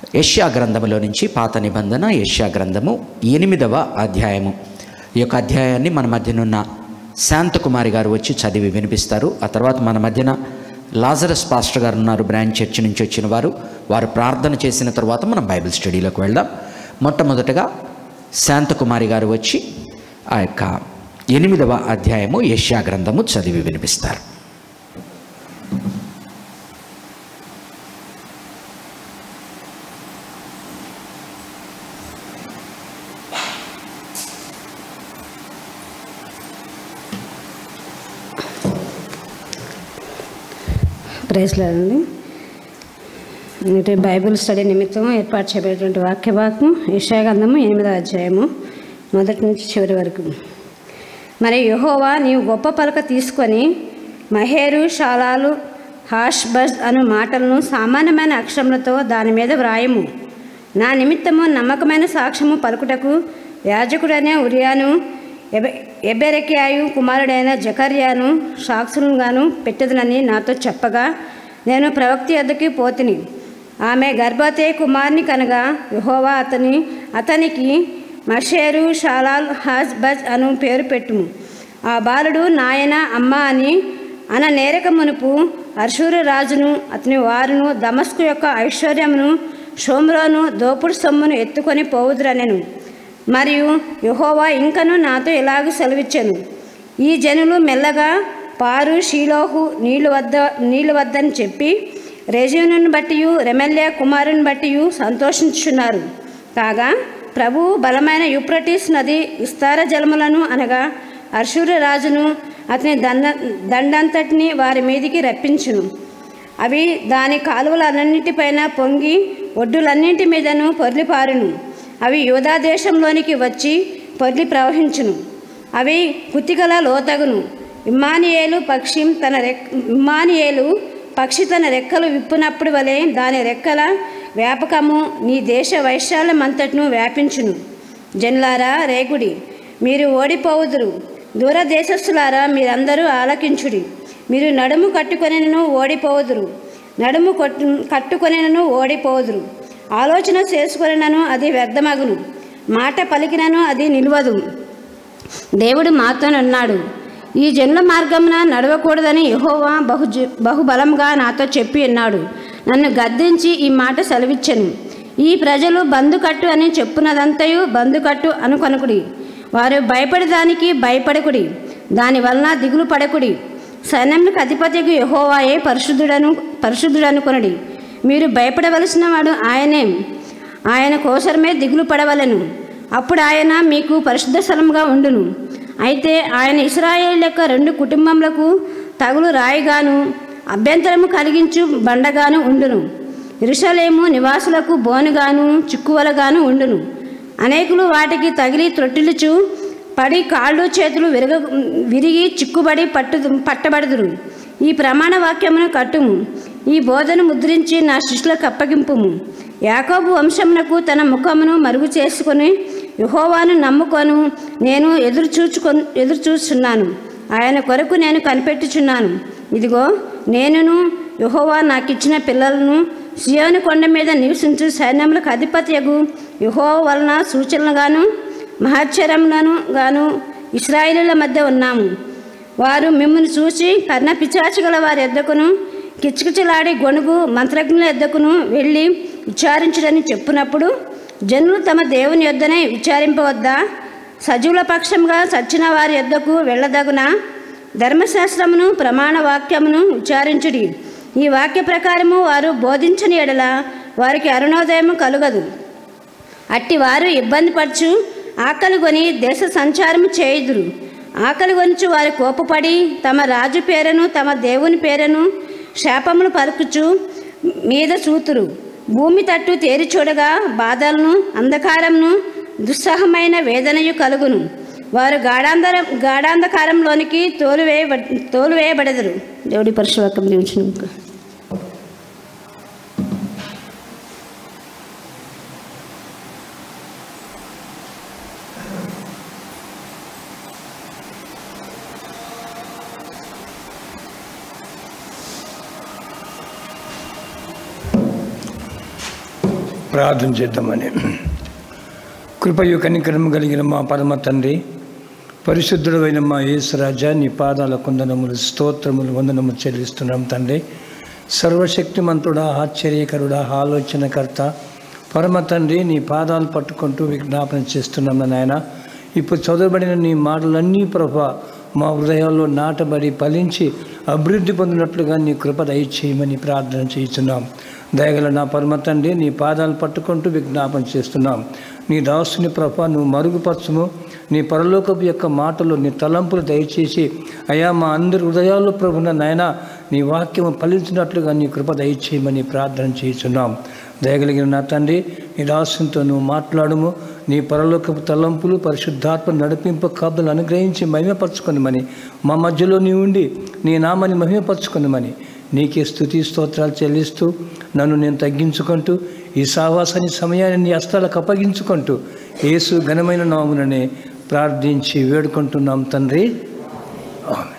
యష్యా గ్రంథములో నుంచి పాత నిబంధన యష్యా గ్రంథము ఎనిమిదవ అధ్యాయము ఈ యొక్క అధ్యాయాన్ని మన మధ్యనున్న శాంతకుమారి గారు వచ్చి చదివి వినిపిస్తారు ఆ తర్వాత మన మధ్యన లాజరస్ పాస్టర్ గారు ఉన్నారు బ్రాంచ్ చర్చ్ నుంచి వచ్చిన వారు వారు ప్రార్థన చేసిన తర్వాత మనం బైబిల్ స్టడీలోకి వెళ్దాం మొట్టమొదటగా శాంతకుమారి గారు వచ్చి ఆ యొక్క ఎనిమిదవ అధ్యాయము యష్యా గ్రంథము చదివి వినిపిస్తారు ప్రైజ్లాడండి అంటే బైబిల్ స్టడీ నిమిత్తం ఏర్పాటు చేయబడినటువంటి వాక్య భాగం యశాగంధము ఎనిమిదవ అధ్యాయము మొదటి నుంచి చివరి వరకు మరి యహోవా నీవు గొప్ప పలక తీసుకొని మహేరు షాలాలు హాష్ బజ్ అను మాటలను సామాన్యమైన అక్షరములతో దాని మీద వ్రాయము నా నిమిత్తము నమ్మకమైన సాక్ష్యము పలుకుటకు యాజకుడైన ఉరియాను ఎబె ఎబెరకియాయు కుమారుడైన జకర్యాను సాక్షులుగాను పెట్టదునని నాతో చెప్పగా నేను ప్రవక్త యొద్దకి పోతిని ఆమె గర్భవతి కుమార్ని కనగా యహోవా అతని అతనికి మషేరు షాలాల్ హాజ్ బజ్ అను పేరు పెట్టుము ఆ బాలుడు నాయన అమ్మ అని అన నేరక మునుపు అర్షూరు రాజును అతని వారును దమస్కు యొక్క ఐశ్వర్యమును షోమ్రోను దోపుడు సొమ్మును ఎత్తుకొని పోవుదురనెను మరియు యహోవా ఇంకను నాతో ఇలాగ సెలవిచ్చాను ఈ జనులు మెల్లగా పారు షీలోహు నీళ్ళు వద్ద నీళ్ళు వద్దని చెప్పి రెజీనుని బట్టి రెమెల్యా కుమారుని బట్టి సంతోషించున్నారు కాగా ప్రభు బలమైన యూప్రటీస్ నది విస్తార జలములను అనగా అర్షూర రాజును అతని దండ దండంతటిని వారి మీదికి రప్పించును అవి దాని కాలువలన్నింటిపైన పొంగి ఒడ్డులన్నింటి మీదను పొర్లిపారును అవి యూదా దేశంలోనికి వచ్చి పొర్లి ప్రవహించును అవి కుతికల లోతగును ఇమ్మానియేలు పక్షి తన రెక్ ఇమ్మానియేలు పక్షి తన రెక్కలు విప్పునప్పుడు వలె దాని రెక్కల వ్యాపకము నీ దేశ వైశాల్యమంతటిను వ్యాపించును జన్లారా రేగుడి మీరు ఓడిపోవుదురు దూరదేశస్థులారా మీరందరూ ఆలకించుడి మీరు నడుము కట్టుకొనినను ఓడిపోవుదురు నడుము కొట్టు కట్టుకొనినను ఓడిపోవుదురు ఆలోచన చేసుకొనినను అది వ్యర్థమగును మాట పలికినను అది నిలవదు దేవుడు మాతోనన్నాడు ఈ జనుల మార్గమున నడవకూడదని యహోవా బహు బహుబలంగా నాతో చెప్పి ఉన్నాడు నన్ను గద్దించి ఈ మాట సెలవిచ్చెను ఈ ప్రజలు బందుకట్టు అని చెప్పున్నదంతయు బందుకట్టు అనుకొనకుడి వారు భయపడేదానికి భయపడకుడి దాని వలన దిగులు పడకుడి సైన్యములకు అధిపతికి యహోవాయే పరిశుద్ధుడను పరిశుద్ధుడనుకొనడి మీరు భయపడవలసిన వాడు ఆయనే ఆయన కోసరమే దిగులు పడవలను అప్పుడు ఆయన మీకు పరిశుద్ధ స్థలముగా ఉండును అయితే ఆయన ఇస్రాయేల్ యొక్క రెండు కుటుంబములకు తగులు రాయిగాను అభ్యంతరము కలిగించు బండగాను ఉండును ఇరుషలేము నివాసులకు బోనుగాను చిక్కువలగాను ఉండును అనేకులు వాటికి తగిలి త్రొట్టిలుచు పడి కాళ్ళు చేతులు విరగ విరిగి చిక్కుబడి పట్టు పట్టబడుదురు ఈ ప్రమాణ వాక్యమును కట్టుము ఈ బోధను ముద్రించి నా శిష్యులకు అప్పగింపుము యాకోబు వంశమునకు తన ముఖమును మరుగు చేసుకొని యుహోవాను నమ్ముకొను నేను ఎదురు చూచుకొ ఎదురు చూస్తున్నాను ఆయన కొరకు నేను కనిపెట్టుచున్నాను ఇదిగో నేనును యుహోవా నాకిచ్చిన పిల్లలను సియోని కొండ మీద నివసించు సైన్యములకు అధిపత్యగు యుహో వలన సూచనలుగాను మహచ్చరములను గాను ఇస్రాయిలీల మధ్య ఉన్నాము వారు మిమ్మల్ని చూసి కర్ణ పిచాచగల వారి ఎద్దకును కిచకిచలాడి గొణుగు మంత్రజ్ఞుల ఎద్దకును వెళ్ళి విచారించడని చెప్పినప్పుడు జనులు తమ దేవుని యొద్దనే విచారింపవద్దా సజీవుల పక్షంగా చచ్చిన వారి యొద్దకు వెళ్ళదగున ధర్మశాస్త్రమును ప్రమాణ వాక్యమును విచారించుడి ఈ వాక్య ప్రకారము వారు బోధించని ఎడల వారికి అరుణోదయము కలుగదు అట్టి వారు ఇబ్బంది పరచు ఆకలి కొని దేశ సంచారము చేయుదురు ఆకలి గొనుచు వారు కోపపడి తమ రాజు పేరును తమ దేవుని పేరును శాపములు పలుకుచు మీద చూతురు భూమి తట్టు తేరి చూడగా బాధలను అంధకారమును దుస్సహమైన వేదనయు కలుగును వారు గాఢాంధర గాఢాంధకారంలోనికి తోలువేయ తోలువేయబడదురు దేవుడి పరశువాకం దీవించిన ప్రార్థన చేద్దామని కృపయు కనికరము కలిగిన మా పరమ తండ్రి పరిశుద్ధుడైన మా యేసురాజా నీ పాదాల కొందనములు స్తోత్రములు వందనములు చెల్లిస్తున్నాం తండ్రి సర్వశక్తిమంతుడా ఆశ్చర్యకరుడా ఆలోచనకర్త పరమ తండ్రి నీ పాదాలు పట్టుకుంటూ విజ్ఞాపన చేస్తున్నాం నాయన ఇప్పుడు చదవబడిన నీ మాటలన్నీ ప్రభా మా హృదయాల్లో నాటబడి ఫలించి అభివృద్ధి పొందినట్లుగా నీ కృప దయచేయమని ప్రార్థన చేస్తున్నాం దయగల నా పరమ తండ్రి నీ పాదాలు పట్టుకుంటూ విజ్ఞాపన చేస్తున్నాం నీ దాసుని ప్రభ నువ్వు మరుగుపరచుము నీ పరలోకపు యొక్క మాటలు నీ తలంపులు దయచేసి అయా మా అందరి హృదయాల్లో ప్రభున నాయన నీ వాక్యము ఫలించినట్లుగా నీ కృప దయచేయమని ప్రార్థన చేస్తున్నాం దయగలిగిన నా తండ్రి నీ దాసునితో నువ్వు మాట్లాడము నీ పరలోకపు తలంపులు పరిశుద్ధాత్మ నడిపింపు కాపులు అనుగ్రహించి మహిమపరచుకొనిమని మా మధ్యలో నీ ఉండి నీ నామాన్ని మహిమపరచుకొనిమని నీకే స్థుతి స్తోత్రాలు చెల్లిస్తూ నన్ను నేను తగ్గించుకుంటూ ఈ సావాసాన్ని సమయాన్ని నీ హస్తాలకు అప్పగించుకుంటూ యేసు ఘనమైన నాముననే ప్రార్థించి వేడుకుంటున్నాం తండ్రి ఆమె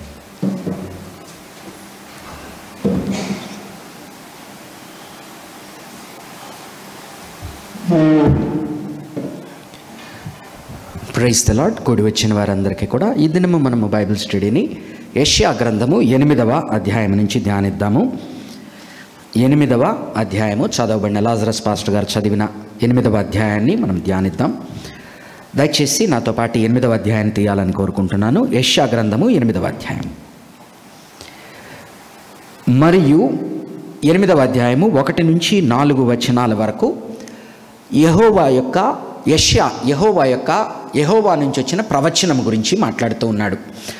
ప్రైజ్ ద లాడ్ కూడి వచ్చిన వారందరికీ కూడా ఈ దినము మనము బైబిల్ స్టడీని యష్యా గ్రంథము ఎనిమిదవ అధ్యాయం నుంచి ధ్యానిద్దాము ఎనిమిదవ అధ్యాయము చదవబడిన లాజరస్ పాస్టర్ గారు చదివిన ఎనిమిదవ అధ్యాయాన్ని మనం ధ్యానిద్దాం దయచేసి నాతో పాటు ఎనిమిదవ అధ్యాయాన్ని తీయాలని కోరుకుంటున్నాను యష్యా గ్రంథము ఎనిమిదవ అధ్యాయం మరియు ఎనిమిదవ అధ్యాయము ఒకటి నుంచి నాలుగు వచనాల వరకు యహోవా యొక్క యష్యా యహోవా యొక్క యహోవా నుంచి వచ్చిన ప్రవచనం గురించి మాట్లాడుతూ ఉన్నాడు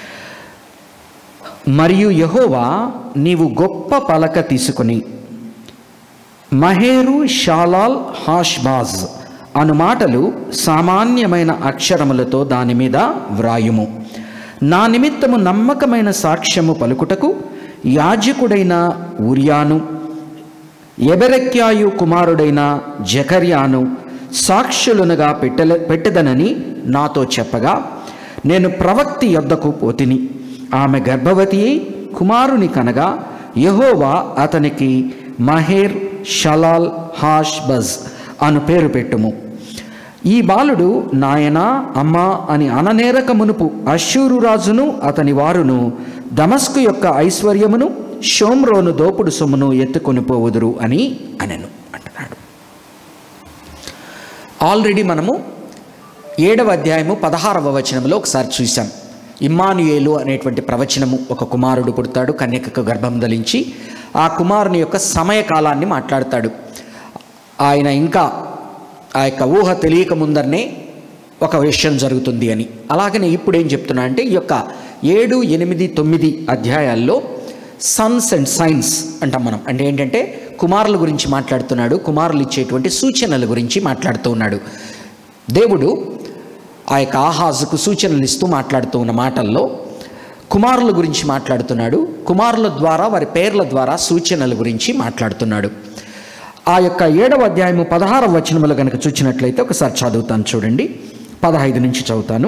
మరియు యహోవా నీవు గొప్ప పలక తీసుకుని మహేరు షాలాల్ హాష్బాజ్ అను మాటలు సామాన్యమైన అక్షరములతో దాని మీద వ్రాయుము నా నిమిత్తము నమ్మకమైన సాక్ష్యము పలుకుటకు యాజకుడైన ఉర్యాను ఎబెరెక్యాయు కుమారుడైన జకర్యాను సాక్షులునగా పెట్టల పెట్టదనని నాతో చెప్పగా నేను ప్రవక్తి యొద్దకు పోతిని ఆమె గర్భవతి అయి కుమారుని కనగా యహోవా అతనికి మహేర్ షలాల్ హాష్ బజ్ అను పేరు పెట్టుము ఈ బాలుడు నాయనా అమ్మా అని అననేరక మునుపు అశ్షూరు రాజును అతని వారును దమస్కు యొక్క ఐశ్వర్యమును షోమ్రోను దోపుడు సొమ్మును ఎత్తుకొని పోవుదురు అని అనెను అంటున్నాడు ఆల్రెడీ మనము ఏడవ అధ్యాయము పదహారవ వచనంలో ఒకసారి చూసాం ఇమ్మానుయేలు అనేటువంటి ప్రవచనము ఒక కుమారుడు పుడతాడు కన్యకకు గర్భం ధరించి ఆ కుమారుని యొక్క సమయకాలాన్ని మాట్లాడతాడు ఆయన ఇంకా ఆ యొక్క ఊహ తెలియక ముందరనే ఒక విషయం జరుగుతుంది అని అలాగనే ఇప్పుడు ఏం చెప్తున్నా అంటే ఈ యొక్క ఏడు ఎనిమిది తొమ్మిది అధ్యాయాల్లో సన్స్ అండ్ సైన్స్ అంటాం మనం అంటే ఏంటంటే కుమారుల గురించి మాట్లాడుతున్నాడు కుమారులు ఇచ్చేటువంటి సూచనల గురించి మాట్లాడుతూ ఉన్నాడు దేవుడు ఆ యొక్క ఆహాజుకు సూచనలు ఇస్తూ మాట్లాడుతూ ఉన్న మాటల్లో కుమారుల గురించి మాట్లాడుతున్నాడు కుమారుల ద్వారా వారి పేర్ల ద్వారా సూచనల గురించి మాట్లాడుతున్నాడు ఆ యొక్క ఏడవ అధ్యాయము పదహారవ వచనములు కనుక చూసినట్లయితే ఒకసారి చదువుతాను చూడండి పదహైదు నుంచి చదువుతాను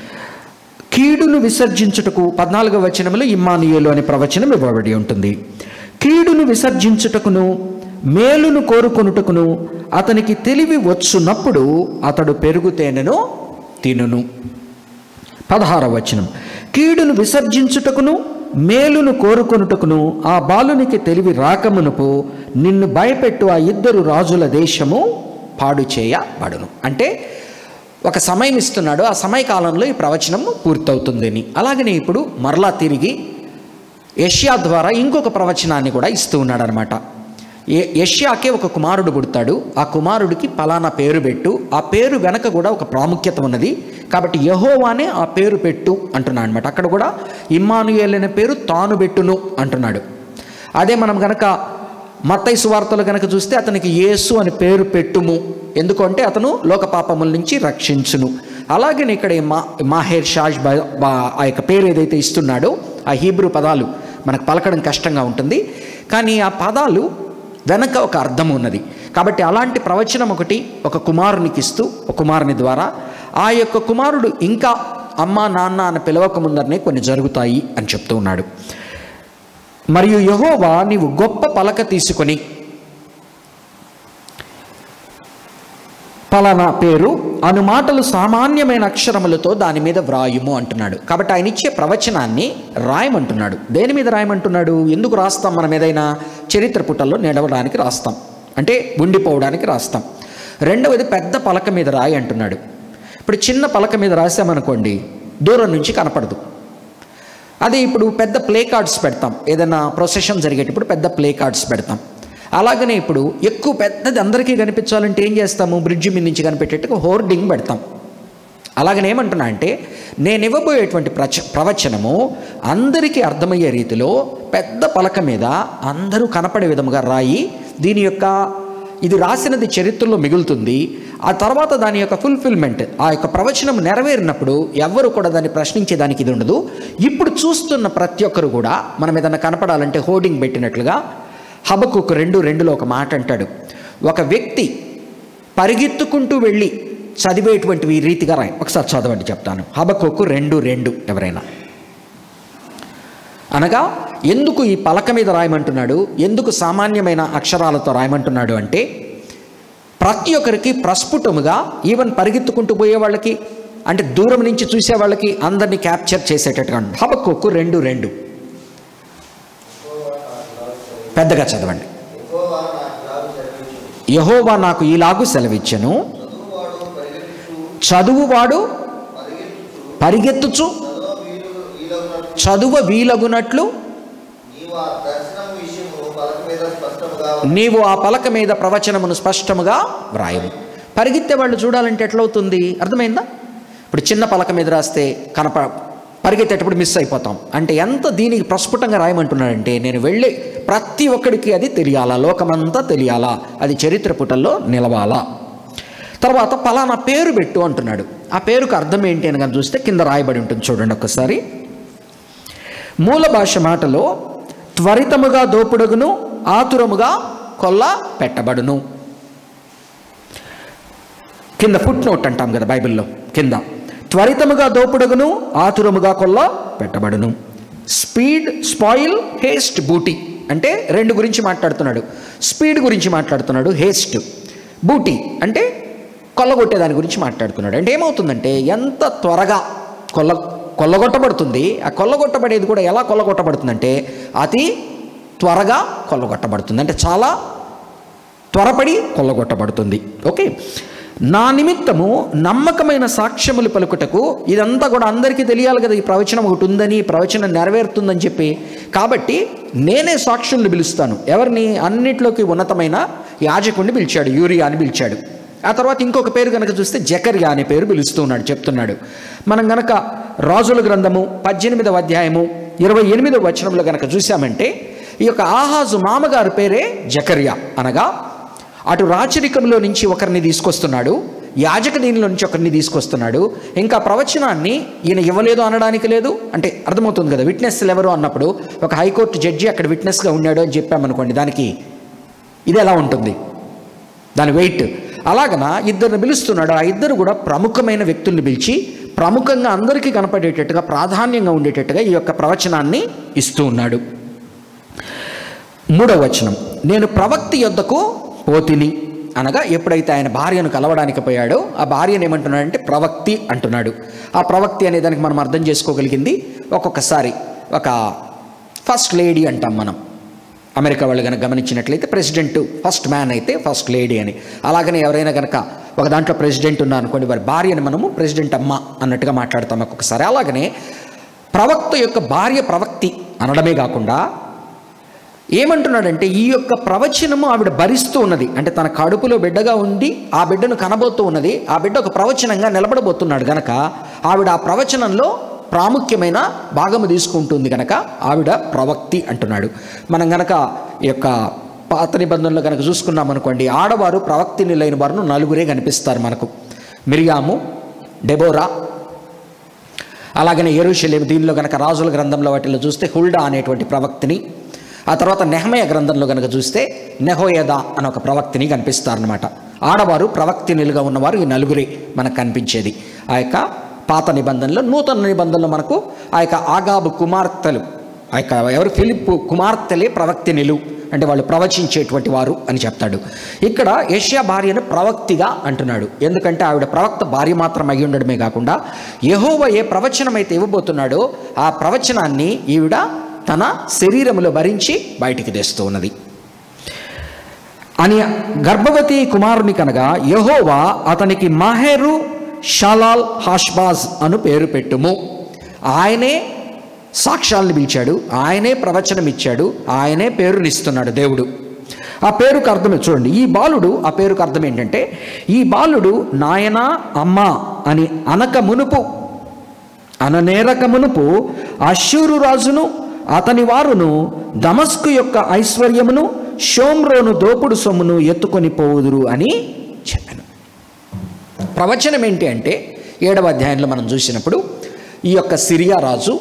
కీడును విసర్జించుటకు పద్నాలుగవ వచనములు ఇమ్మానుయేలు అనే ప్రవచనం ఇవ్వబడి ఉంటుంది కీడును విసర్జించుటకును మేలును కోరుకొనుటకును అతనికి తెలివి వచ్చునప్పుడు అతడు పెరుగుతేనెను తినును పదహారవ వచనం కీడును విసర్జించుటకును మేలును కోరుకొనుటకును ఆ బాలునికి తెలివి రాకమునుపు నిన్ను భయపెట్టు ఆ ఇద్దరు రాజుల దేశము పాడు చేయబడును అంటే ఒక సమయం ఇస్తున్నాడు ఆ సమయకాలంలో ఈ ప్రవచనం పూర్తవుతుందని అలాగనే ఇప్పుడు మరలా తిరిగి యష్యా ద్వారా ఇంకొక ప్రవచనాన్ని కూడా ఇస్తూ ఉన్నాడు అనమాట యష్యాకే ఒక కుమారుడు పుడతాడు ఆ కుమారుడికి పలానా పేరు పెట్టు ఆ పేరు వెనక కూడా ఒక ప్రాముఖ్యత ఉన్నది కాబట్టి యహోవానే ఆ పేరు పెట్టు అంటున్నాడు అనమాట అక్కడ కూడా ఇమ్మానుయేల్ అనే పేరు తాను పెట్టును అంటున్నాడు అదే మనం గనక మత్తయి సువార్తలు గనక చూస్తే అతనికి యేసు అని పేరు పెట్టుము ఎందుకంటే అతను లోక పాపముల నుంచి రక్షించును అలాగే ఇక్కడ ఈ మా మాహేర్ షాజ్ బ- బా- ఆ యొక్క పేరు ఏదైతే ఇస్తున్నాడో ఆ హీబ్రూ పదాలు మనకు పలకడం కష్టంగా ఉంటుంది కానీ ఆ పదాలు వెనక ఒక అర్థం ఉన్నది కాబట్టి అలాంటి ప్రవచనం ఒకటి ఒక కుమారునికి ఇస్తూ ఒక కుమారుని ద్వారా ఆ యొక్క కుమారుడు ఇంకా అమ్మ నాన్న అని పిలవక ముందరనే కొన్ని జరుగుతాయి అని చెప్తూ ఉన్నాడు మరియు యహోవా నీవు గొప్ప పలక తీసుకొని పలానా పేరు అను మాటలు సామాన్యమైన అక్షరములతో దాని మీద వ్రాయుము అంటున్నాడు కాబట్టి ఆయన ఇచ్చే ప్రవచనాన్ని రాయమంటున్నాడు దేని మీద రాయమంటున్నాడు ఎందుకు రాస్తాం మనం ఏదైనా చరిత్ర పుటల్లో నిలవడానికి రాస్తాం అంటే ఉండిపోవడానికి రాస్తాం రెండవది పెద్ద పలక మీద రాయి అంటున్నాడు ఇప్పుడు చిన్న పలక మీద రాసామనుకోండి దూరం నుంచి కనపడదు అదే ఇప్పుడు పెద్ద ప్లే కార్డ్స్ పెడతాం ఏదైనా ప్రొసెషన్ జరిగేటప్పుడు పెద్ద ప్లే కార్డ్స్ పెడతాం అలాగనే ఇప్పుడు ఎక్కువ పెద్దది అందరికీ కనిపించాలంటే ఏం చేస్తాము బ్రిడ్జి మీద నుంచి కనిపెట్టేట్టుగా హోర్డింగ్ పెడతాం అలాగనే ఏమంటున్నా అంటే నేను ఇవ్వబోయేటువంటి ప్రచ ప్రవచనము అందరికీ అర్థమయ్యే రీతిలో పెద్ద పలక మీద అందరూ కనపడే విధముగా రాయి దీని యొక్క ఇది రాసినది చరిత్రలో మిగులుతుంది ఆ తర్వాత దాని యొక్క ఫుల్ఫిల్మెంట్ ఆ యొక్క ప్రవచనం నెరవేరినప్పుడు ఎవ్వరు కూడా దాన్ని ప్రశ్నించేదానికి ఇది ఉండదు ఇప్పుడు చూస్తున్న ప్రతి ఒక్కరు కూడా మనం ఏదైనా కనపడాలంటే హోర్డింగ్ పెట్టినట్లుగా హబకుక్ రెండు రెండులో ఒక మాట అంటాడు ఒక వ్యక్తి పరిగెత్తుకుంటూ వెళ్ళి చదివేటువంటి ఈ రీతిగా రాయి ఒకసారి చదవండి చెప్తాను హబకుక్ రెండు రెండు ఎవరైనా అనగా ఎందుకు ఈ పలక మీద రాయమంటున్నాడు ఎందుకు సామాన్యమైన అక్షరాలతో రాయమంటున్నాడు అంటే ప్రతి ఒక్కరికి ప్రస్ఫుటముగా ఈవెన్ పరిగెత్తుకుంటూ పోయే వాళ్ళకి అంటే దూరం నుంచి చూసే వాళ్ళకి అందరినీ క్యాప్చర్ చేసేటట్టుగా ఉంటుంది. హబక్కుకు రెండు రెండు పెద్దగా చదవండి యహోవా నాకు ఈలాగు సెలవిచ్చను చదువువాడు పరిగెత్తుచు చదువ వీలగునట్లు నీవు ఆ దర్శనం విషయము పలక మీద స్పష్టముగా నీవు ఆ పలక మీద ప్రవచనమును స్పష్టముగా వ్రాయము పరిగెత్తే వాళ్ళు చూడాలంటే ఎట్లవుతుంది అర్థమైందా ఇప్పుడు చిన్న పలక మీద రాస్తే కనప పరిగెత్తేటప్పుడు మిస్ అయిపోతాం అంటే ఎంత దీనికి ప్రస్ఫుటంగా రాయమంటున్నాడంటే నేను వెళ్ళి ప్రతి ఒక్కడికి అది తెలియాలా లోకమంతా తెలియాలా అది చరిత్ర పుటల్లో నిలవాలా తర్వాత పలానా పేరు పెట్టు అంటున్నాడు ఆ పేరుకు అర్థం ఏంటి అని కానీ చూస్తే కింద రాయబడి ఉంటుంది చూడండి ఒక్కసారి మూల భాష మాటలో త్వరితముగా దోపుడుగును ఆతురముగా కొల్ల పెట్టబడును కింద ఫుట్ నోట్ అంటాం కదా బైబిల్లో కింద త్వరితముగా దోపుడుగును ఆతురముగా కొల్ల పెట్టబడును స్పీడ్ స్పాయిల్ హేస్ట్ బూటీ అంటే రెండు గురించి మాట్లాడుతున్నాడు స్పీడ్ గురించి మాట్లాడుతున్నాడు హేస్ట్ బూటీ అంటే కొల్లగొట్టే దాని గురించి మాట్లాడుతున్నాడు అంటే ఏమవుతుందంటే ఎంత త్వరగా కొల్ల కొల్లగొట్టబడుతుంది ఆ కొల్లగొట్టబడేది కూడా ఎలా కొల్లగొట్టబడుతుందంటే అతి త్వరగా కొల్లగొట్టబడుతుంది అంటే చాలా త్వరపడి కొల్లగొట్టబడుతుంది ఓకే నా నిమిత్తము నమ్మకమైన సాక్ష్యములు పలుకుటకు ఇదంతా కూడా అందరికీ తెలియాలి కదా ఈ ప్రవచనం ఒకటి ఉందని ఈ ప్రవచనం నెరవేరుతుందని చెప్పి కాబట్టి నేనే సాక్షుల్ని పిలుస్తాను ఎవరిని అన్నిట్లోకి ఉన్నతమైన యాజకుడిని పిలిచాడు యూరియా అని పిలిచాడు ఆ తర్వాత ఇంకొక పేరు కనుక చూస్తే జకర్యా అనే పేరు పిలుస్తూ ఉన్నాడు చెప్తున్నాడు మనం గనక రాజుల గ్రంథము పద్దెనిమిదవ అధ్యాయము ఇరవై ఎనిమిదవ వచనంలో గనక చూసామంటే ఈ యొక్క ఆహాజు మామగారు పేరే జకర్యా అనగా అటు రాచరికంలో నుంచి ఒకరిని తీసుకొస్తున్నాడు యాజక దీనిలో నుంచి ఒకరిని తీసుకొస్తున్నాడు ఇంకా ప్రవచనాన్ని ఈయన ఇవ్వలేదు అనడానికి లేదు అంటే అర్థమవుతుంది కదా విట్నెస్లు ఎవరు అన్నప్పుడు ఒక హైకోర్టు జడ్జి అక్కడ విట్నెస్గా ఉన్నాడు అని చెప్పామనుకోండి దానికి ఇది ఎలా ఉంటుంది దాని వెయిట్ అలాగన ఇద్దరిని పిలుస్తున్నాడు ఆ ఇద్దరు కూడా ప్రముఖమైన వ్యక్తుల్ని పిలిచి ప్రముఖంగా అందరికీ కనపడేటట్టుగా ప్రాధాన్యంగా ఉండేటట్టుగా ఈ యొక్క ప్రవచనాన్ని ఇస్తూ ఉన్నాడు మూడవ వచనం నేను ప్రవక్తి యొద్దకు పోతిని అనగా ఎప్పుడైతే ఆయన భార్యను కలవడానికి పోయాడో ఆ భార్యను ఏమంటున్నాడంటే ప్రవక్తి అంటున్నాడు ఆ ప్రవక్తి అనే దానికి మనం అర్థం చేసుకోగలిగింది ఒక్కొక్కసారి ఒక ఫస్ట్ లేడీ అంటాం మనం అమెరికా వాళ్ళు కనుక గమనించినట్లయితే ప్రెసిడెంట్ ఫస్ట్ మ్యాన్ అయితే ఫస్ట్ లేడీ అని అలాగనే ఎవరైనా కనుక ఒక దాంట్లో ప్రెసిడెంట్ ఉన్నా అనుకోండి వారి భార్యను మనము ప్రెసిడెంట్ అమ్మ అన్నట్టుగా మాట్లాడతాం ఒక్కొక్కసారి అలాగనే ప్రవక్త యొక్క భార్య ప్రవక్తి అనడమే కాకుండా ఏమంటున్నాడంటే ఈ యొక్క ప్రవచనము ఆవిడ భరిస్తూ ఉన్నది అంటే తన కడుపులో బిడ్డగా ఉండి ఆ బిడ్డను కనబోతూ ఉన్నది ఆ బిడ్డ ఒక ప్రవచనంగా నిలబడబోతున్నాడు గనక ఆవిడ ఆ ప్రవచనంలో ప్రాముఖ్యమైన భాగము తీసుకుంటుంది గనక ఆవిడ ప్రవక్తి అంటున్నాడు మనం గనక ఈ యొక్క పాత నిబంధనలో కనుక చూసుకున్నాం అనుకోండి ఆడవారు ప్రవక్తిని లేని వారు నలుగురే కనిపిస్తారు మనకు మిరియాము డెబోరా అలాగనే ఎరుషలేము దీనిలో కనుక రాజుల గ్రంథంలో వాటిలో చూస్తే హుల్డా అనేటువంటి ప్రవక్తిని ఆ తర్వాత నెహమయ గ్రంథంలో కనుక చూస్తే నెహోయదా అని ఒక ప్రవక్తిని కనిపిస్తారనమాట ఆడవారు ప్రవక్తినిలుగా ఉన్నవారు ఈ నలుగురే మనకు కనిపించేది ఆ యొక్క పాత నిబంధనలో నూతన నిబంధనలో మనకు ఆ యొక్క ఆగాబు కుమార్తెలు ఆ యొక్క ఎవరు ఫిలిప్ కుమార్తెలే ప్రవక్తినిలు అంటే వాళ్ళు ప్రవచించేటువంటి వారు అని చెప్తాడు ఇక్కడ ఏషియా భార్యను ప్రవక్తిగా అంటున్నాడు ఎందుకంటే ఆవిడ ప్రవక్త భార్య మాత్రం అయి ఉండడమే కాకుండా యహోవ ఏ ప్రవచనం అయితే ఇవ్వబోతున్నాడో ఆ ప్రవచనాన్ని ఈవిడ తన శరీరములో భరించి బయటికి తెస్తూ ఉన్నది అని గర్భవతి కుమారుని కనగా యహోవా అతనికి మహెరు షలాల్ హాష్బాజ్ అను పేరు పెట్టుము ఆయనే సాక్ష్యాలను పిలిచాడు ఆయనే ప్రవచనం ఇచ్చాడు ఆయనే పేరునిస్తున్నాడు దేవుడు ఆ పేరుకు అర్థం చూడండి ఈ బాలుడు ఆ పేరుకు అర్థం ఏంటంటే ఈ బాలుడు నాయన అమ్మ అని అనక మునుపు అననేరక మునుపు అశ్షూరు రాజును అతని వారును దమస్కు యొక్క ఐశ్వర్యమును షోమ్రోను దోపుడు సొమ్మును ఎత్తుకొని పోవుదురు అని చెప్పాను ప్రవచనం ఏంటి అంటే ఏడవ అధ్యాయంలో మనం చూసినప్పుడు ఈ యొక్క సిరియా రాజు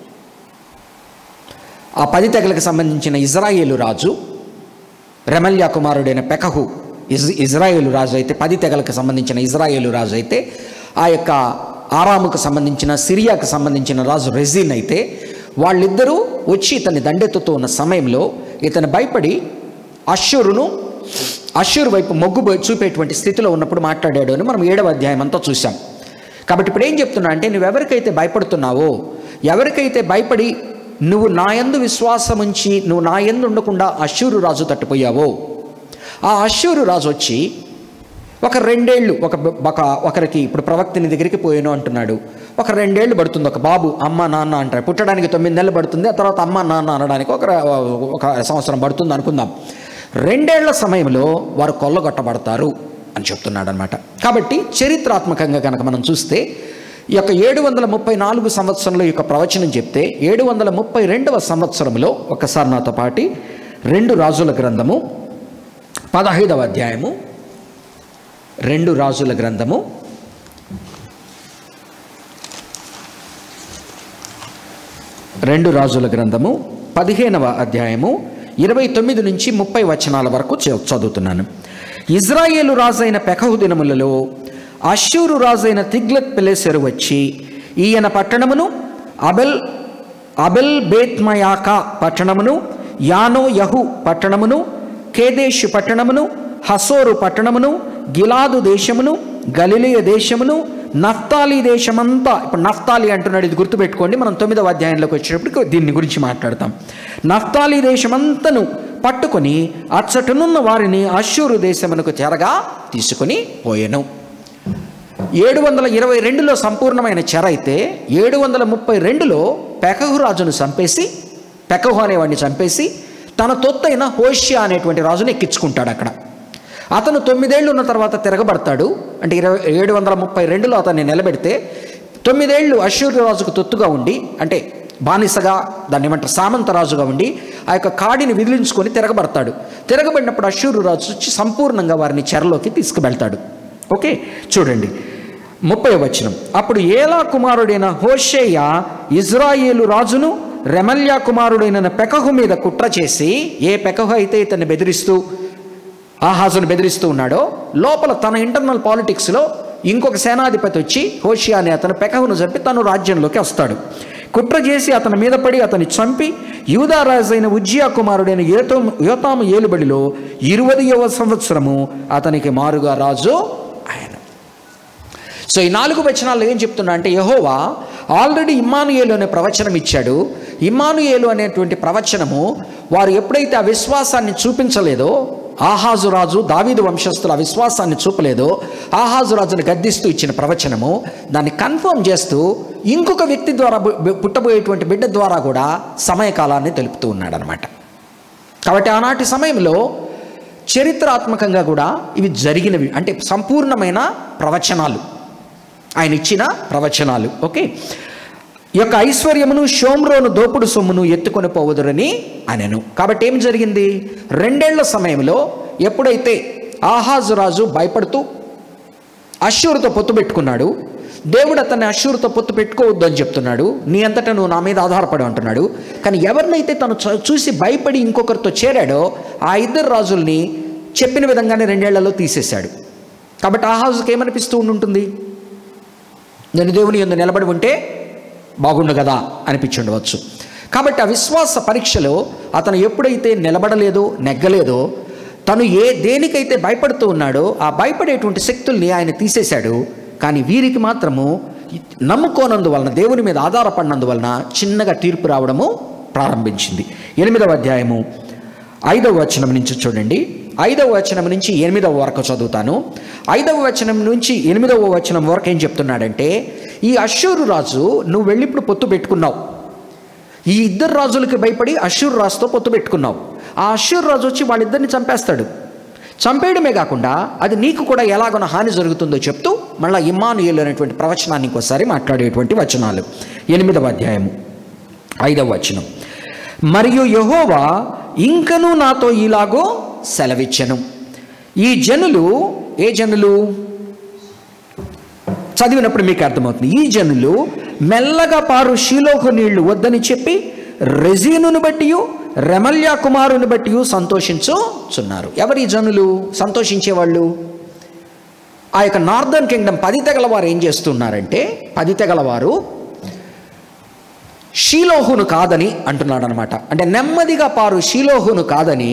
ఆ పది తెగలకు సంబంధించిన ఇజ్రాయేలు రాజు రెమల్యా కుమారుడైన పెకహు ఇజ్ ఇజ్రాయేలు రాజు అయితే పది తెగలకు సంబంధించిన ఇజ్రాయేలు రాజు అయితే ఆ యొక్క ఆరాముకు సంబంధించిన సిరియాకు సంబంధించిన రాజు రెజిన్ అయితే వాళ్ళిద్దరూ వచ్చి ఇతన్ని దండెత్తుతూ ఉన్న సమయంలో ఇతను భయపడి అశ్షూరును అశ్షూరు వైపు మొగ్గు పోయి చూపేటువంటి స్థితిలో ఉన్నప్పుడు మాట్లాడాడు అని మనం ఏడవ అధ్యాయం అంతా చూసాం కాబట్టి ఇప్పుడు ఏం చెప్తున్నా అంటే నువ్వెవరికైతే భయపడుతున్నావో ఎవరికైతే భయపడి నువ్వు నా యందు విశ్వాసం ఉంచి నువ్వు నా యందు ఉండకుండా అశ్షూరు రాజు తట్టుపోయావో ఆ అశ్షూరు రాజు వచ్చి ఒక రెండేళ్ళు ఒక ఒక ఒకరికి ఇప్పుడు ప్రవక్తని దగ్గరికి పోయాను అంటున్నాడు ఒక రెండేళ్ళు పడుతుంది ఒక బాబు అమ్మ నాన్న అంటారు పుట్టడానికి తొమ్మిది నెలలు పడుతుంది ఆ తర్వాత అమ్మ నాన్న అనడానికి ఒక ఒక సంవత్సరం పడుతుంది అనుకుందాం రెండేళ్ల సమయంలో వారు కొల్లగొట్టబడతారు అని చెప్తున్నాడు అనమాట కాబట్టి చరిత్రాత్మకంగా కనుక మనం చూస్తే ఈ యొక్క ఏడు వందల ముప్పై నాలుగు సంవత్సరంలో ఈ యొక్క ప్రవచనం చెప్తే ఏడు వందల ముప్పై రెండవ సంవత్సరంలో ఒకసారి నాతో పాటి రెండు రాజుల గ్రంథము పదహైదవ అధ్యాయము రెండు రాజుల గ్రంథము రెండు రాజుల గ్రంథము పదిహేనవ అధ్యాయము ఇరవై తొమ్మిది నుంచి ముప్పై వచనాల వరకు చ- చదువుతున్నాను ఇజ్రాయేలు రాజైన పెకహు దినములలో అశ్షూరు రాజైన తిగ్లత్ పిలేసెరు వచ్చి ఈయన పట్టణమును అబెల్ అబెల్ బేత్మయాకా పట్టణమును యానో యహు పట్టణమును కేదేషు పట్టణమును హసోరు పట్టణమును గిలాదు దేశమును గలిలియ దేశమును నఫ్తాలి దేశమంతా ఇప్పుడు నఫ్తాలి అంటున్నాడు ఇది గుర్తుపెట్టుకోండి మనం తొమ్మిదవ అధ్యాయంలోకి వచ్చేటప్పటికి దీన్ని గురించి మాట్లాడతాం నఫ్తాలి దేశమంతను పట్టుకొని అచ్చటనున్న వారిని అశ్షూరు దేశమునకు చెరగా తీసుకొని పోయెను ఏడు వందల ఇరవై రెండులో సంపూర్ణమైన చెర అయితే ఏడు వందల ముప్పై రెండులో పెకహు రాజును చంపేసి పెకహు అనేవాడిని చంపేసి తన తొత్తైన హోష్యా అనేటువంటి రాజుని ఎక్కించుకుంటాడు అక్కడ అతను తొమ్మిదేళ్ళు ఉన్న తర్వాత తిరగబడతాడు అంటే ఇరవై ఏడు వందల ముప్పై రెండులో అతన్ని నిలబెడితే తొమ్మిదేళ్ళు అశ్వరు రాజుకు తొత్తుగా ఉండి అంటే బానిసగా దాన్ని ఏమంటారు సామంత రాజుగా ఉండి ఆ యొక్క కాడిని విదిలించుకొని తిరగబడతాడు తిరగబడినప్పుడు అశ్వరు రాజు వచ్చి సంపూర్ణంగా వారిని చెరలోకి తీసుకువెళ్తాడు ఓకే చూడండి ముప్పై వచనం అప్పుడు ఏలా కుమారుడైన హోషేయ ఇజ్రాయేలు రాజును రెమల్యా కుమారుడైన పెకహు మీద కుట్ర చేసి ఏ పెకహు అయితే ఇతన్ని బెదిరిస్తూ ఆహాజును బెదిరిస్తూ ఉన్నాడో లోపల తన ఇంటర్నల్ పాలిటిక్స్లో ఇంకొక సేనాధిపతి వచ్చి హోషియా అనే అతను పెకహును చంపి తను రాజ్యంలోకి వస్తాడు కుట్ర చేసి అతని మీద పడి అతన్ని చంపి యూదారాజైన ఉజ్జియా కుమారుడైన యోతము యోతాము ఏలుబడిలో ఇరవదవ సంవత్సరము అతనికి మారుగా రాజు ఆయన సో ఈ నాలుగు వచనాలు ఏం చెప్తున్నా అంటే యహోవా ఆల్రెడీ ఇమ్మానుయేలు అనే ప్రవచనం ఇచ్చాడు ఇమ్మానుయేలు అనేటువంటి ప్రవచనము వారు ఎప్పుడైతే ఆ విశ్వాసాన్ని చూపించలేదో ఆహాజు రాజు దావీదు వంశస్థుల ఆ విశ్వాసాన్ని చూపలేదో ఆహాజు రాజును గద్దిస్తూ ఇచ్చిన ప్రవచనము దాన్ని కన్ఫర్మ్ చేస్తూ ఇంకొక వ్యక్తి ద్వారా బు- బు- పుట్టబోయేటువంటి బిడ్డ ద్వారా కూడా సమయకాలాన్ని తెలుపుతూ ఉన్నాడనమాట కాబట్టి ఆనాటి సమయంలో చరిత్రాత్మకంగా కూడా ఇవి జరిగినవి అంటే సంపూర్ణమైన ప్రవచనాలు ఆయన ఇచ్చిన ప్రవచనాలు ఓకే ఈ యొక్క ఐశ్వర్యమును షోమ్రోను దోపుడు సొమ్మును ఎత్తుకొని పోవదురని అనెను కాబట్టి ఏం జరిగింది రెండేళ్ల సమయంలో ఎప్పుడైతే ఆహాజు రాజు భయపడుతూ అశ్షూరుతో పొత్తు పెట్టుకున్నాడు దేవుడు అతన్ని అశ్షూరుతో పొత్తు పెట్టుకోవద్దు అని చెప్తున్నాడు నీ అంతటా నువ్వు నా మీద ఆధారపడి అంటున్నాడు కానీ ఎవరినైతే తను చ- చూసి భయపడి ఇంకొకరితో చేరాడో ఆ ఇద్దరు రాజుల్ని చెప్పిన విధంగానే రెండేళ్లలో తీసేశాడు కాబట్టి ఆహాజుకి ఏమనిపిస్తూ ఉండుంటుంది నేను దేవుని ఎందు నిలబడి ఉంటే బాగుండు కదా అనిపించుండవచ్చు కాబట్టి ఆ విశ్వాస పరీక్షలో అతను ఎప్పుడైతే నిలబడలేదో నెగ్గలేదో తను ఏ దేనికైతే భయపడుతూ ఉన్నాడో ఆ భయపడేటువంటి శక్తుల్ని ఆయన తీసేశాడు కానీ వీరికి మాత్రము నమ్ముకోనందువలన దేవుని మీద ఆధారపడినందువలన చిన్నగా తీర్పు రావడము ప్రారంభించింది ఎనిమిదవ అధ్యాయము ఐదవ వచనం నుంచి చూడండి ఐదవ వచనం నుంచి ఎనిమిదవ వరకు చదువుతాను ఐదవ వచనం నుంచి ఎనిమిదవ వచనం వరకు ఏం చెప్తున్నాడంటే ఈ అశ్షూరు రాజు నువ్వు వెళ్ళి ఇప్పుడు పొత్తు పెట్టుకున్నావు ఈ ఇద్దరు రాజులకి భయపడి అశ్షూరు రాజుతో పొత్తు పెట్టుకున్నావు ఆ అశ్షూరు రాజు వచ్చి వాళ్ళిద్దరిని చంపేస్తాడు చంపేయడమే కాకుండా అది నీకు కూడా ఎలాగొన హాని జరుగుతుందో చెప్తూ మళ్ళీ ఇమ్మానుయేలు అనేటువంటి ప్రవచనాన్ని ఇంకోసారి మాట్లాడేటువంటి వచనాలు ఎనిమిదవ అధ్యాయము ఐదవ వచనం మరియు యహోవా ఇంకనూ నాతో ఇలాగో సెలవిచ్చెను ఈ జనులు ఏ జనులు చదివినప్పుడు మీకు అర్థమవుతుంది ఈ జనులు మెల్లగా పారు షీలోకు నీళ్లు వద్దని చెప్పి రెజీనును బట్టి రెమల్యా కుమారుని బట్టి సంతోషించుచున్నారు ఎవరి జనులు సంతోషించేవాళ్ళు ఆ యొక్క నార్దర్న్ కింగ్డమ్ పది తెగల వారు ఏం చేస్తున్నారంటే పది తెగల వారు షీలోహును కాదని అంటున్నాడు అనమాట అంటే నెమ్మదిగా పారు షీలోహును కాదని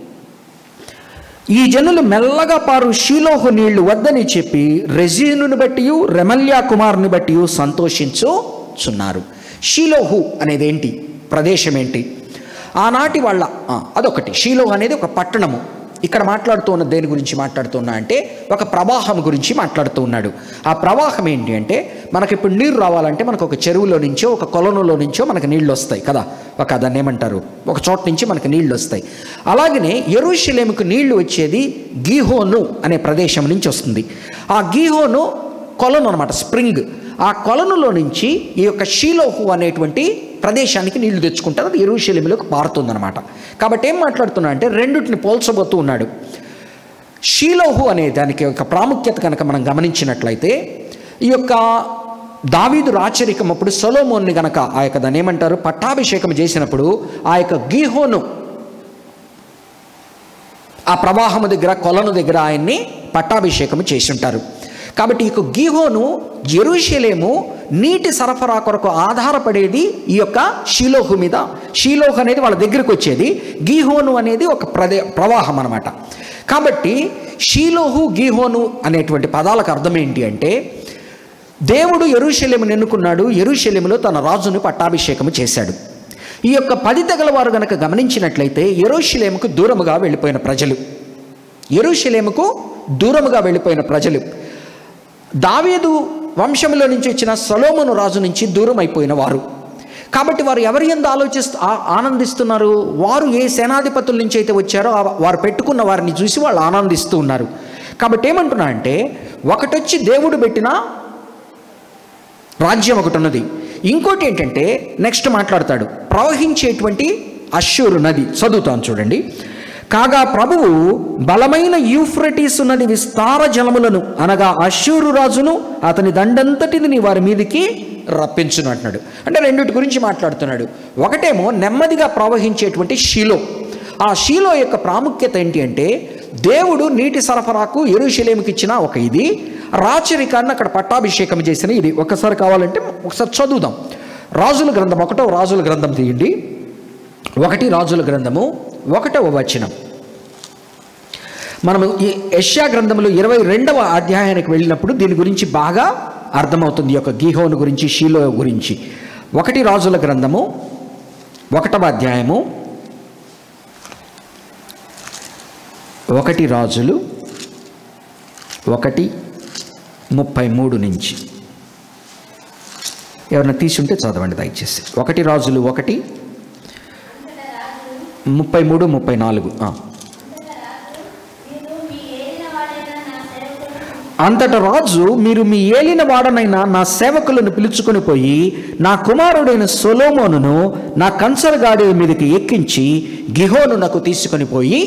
ఈ జనులు మెల్లగా పారు షీలోహు నీళ్లు వద్దని చెప్పి రెజీనుని బట్టి రెమల్యా కుమారుని బట్టి సంతోషించుచున్నారు షీలోహు అనేది ఏంటి ప్రదేశం ఏంటి ఆనాటి వాళ్ళ ఆ, అదొకటి షీలోహు అనేది ఒక పట్టణము ఇక్కడ మాట్లాడుతూ ఉన్న దేని గురించి మాట్లాడుతున్నా అంటే ఒక ప్రవాహం గురించి మాట్లాడుతూ ఉన్నాడు ఆ ప్రవాహం ఏంటి అంటే మనకి ఇప్పుడు నీరు రావాలంటే మనకు ఒక చెరువులో నుంచో ఒక కొలనులో నుంచో మనకు నీళ్ళు వస్తాయి కదా ఒక దాన్ని ఏమంటారు ఒక చోట నుంచి మనకు నీళ్ళు వస్తాయి అలాగనే ఎరుషలేముకు నీళ్లు వచ్చేది గీహోను అనే ప్రదేశం నుంచి వస్తుంది ఆ గీహోను కొలను అనమాట స్ప్రింగ్ ఆ కొలనులో నుంచి ఈ యొక్క షీలోహు అనేటువంటి ప్రదేశానికి నీళ్లు తెచ్చుకుంటారు అది ఎరుషలేములోకి పారుతుందన్నమాట కాబట్టి ఏం మాట్లాడుతున్నా అంటే రెండింటిని పోల్చబోతూ ఉన్నాడు షీలోహు అనే దానికి ఒక ప్రాముఖ్యత కనుక మనం గమనించినట్లయితే ఈ యొక్క దావీదు రాచరికం అప్పుడు సొలోమోన్ని గనక ఆ యొక్క దాన్ని ఏమంటారు పట్టాభిషేకం చేసినప్పుడు ఆ యొక్క గీహోను ఆ ప్రవాహము దగ్గర కొలను దగ్గర ఆయన్ని పట్టాభిషేకము చేసి ఉంటారు కాబట్టి ఈ యొక్క గీహోను జెరూషలేము నీటి సరఫరా కొరకు ఆధారపడేది ఈ యొక్క షీలోహు మీద షీలోహు అనేది వాళ్ళ దగ్గరికి వచ్చేది గీహోను అనేది ఒక ప్రదే ప్రవాహం అనమాట కాబట్టి షీలోహు గీహోను అనేటువంటి పదాలకు అర్థం ఏంటి అంటే దేవుడు ఎరుషలేమును ఎన్నుకున్నాడు ఎరుషలేములో తన రాజును పట్టాభిషేకము చేశాడు ఈ యొక్క పది తెగల వారు గనక గమనించినట్లయితే ఎరుషలేముకు దూరముగా వెళ్ళిపోయిన ప్రజలు ఎరుషలేముకు దూరముగా వెళ్ళిపోయిన ప్రజలు దావీదు వంశంలో నుంచి వచ్చిన సొలోమోను రాజు నుంచి దూరం అయిపోయిన వారు కాబట్టి వారు ఎవరి ఎందు ఆలోచిస్తూ ఆ- ఆనందిస్తున్నారు వారు ఏ సేనాధిపతుల నుంచి అయితే వచ్చారో ఆ- వారు పెట్టుకున్న వారిని చూసి వాళ్ళు ఆనందిస్తూ ఉన్నారు కాబట్టి ఏమంటున్నా అంటే ఒకటొచ్చి దేవుడు పెట్టిన రాజ్యం ఒకటి ఉన్నది ఇంకోటి ఏంటంటే నెక్స్ట్ మాట్లాడతాడు ప్రవహించేటువంటి అశ్షూరు నది చదువుతాను చూడండి కాగా ప్రభువు బలమైన యూఫ్రటీస్ నది విస్తార జలములను అనగా అశ్షూరు రాజును అతని దండంతటిని వారి మీదికి రప్పించును అంటున్నాడు అంటే రెండిటి గురించి మాట్లాడుతున్నాడు ఒకటేమో నెమ్మదిగా ప్రవహించేటువంటి షీలో ఆ షీలో యొక్క ప్రాముఖ్యత ఏంటి అంటే దేవుడు నీటి సరఫరాకు ఎరుషలేముకి ఇచ్చిన ఒక ఇది రాచరికాన్ని అక్కడ పట్టాభిషేకం చేసిన ఇది ఒకసారి కావాలంటే ఒకసారి చదువుదాం రాజుల గ్రంథం ఒకటో రాజుల గ్రంథం తీయండి ఒకటి రాజుల గ్రంథము ఒకటవ వచనం మనము ఈ యష్యా గ్రంథంలో ఇరవై రెండవ అధ్యాయానికి వెళ్ళినప్పుడు దీని గురించి బాగా అర్థమవుతుంది ఈ యొక్క గీహోను గురించి షీలో గురించి ఒకటి రాజుల గ్రంథము ఒకటవ అధ్యాయము ఒకటి రాజులు ఒకటి ముప్పై మూడు నుంచి ఎవరైనా తీసుంటే చదవండి దయచేసి ఒకటి రాజులు ఒకటి ముప్పై మూడు ముప్పై నాలుగు ఆ. అంతట రాజు మీరు మీ ఏలిన వాడనైన నా సేవకులను పిలుచుకొని పోయి నా కుమారుడైన సొలోమోనును నా కంచరగాడి మీదకి ఎక్కించి గిహోను నాకు తీసుకొని పోయి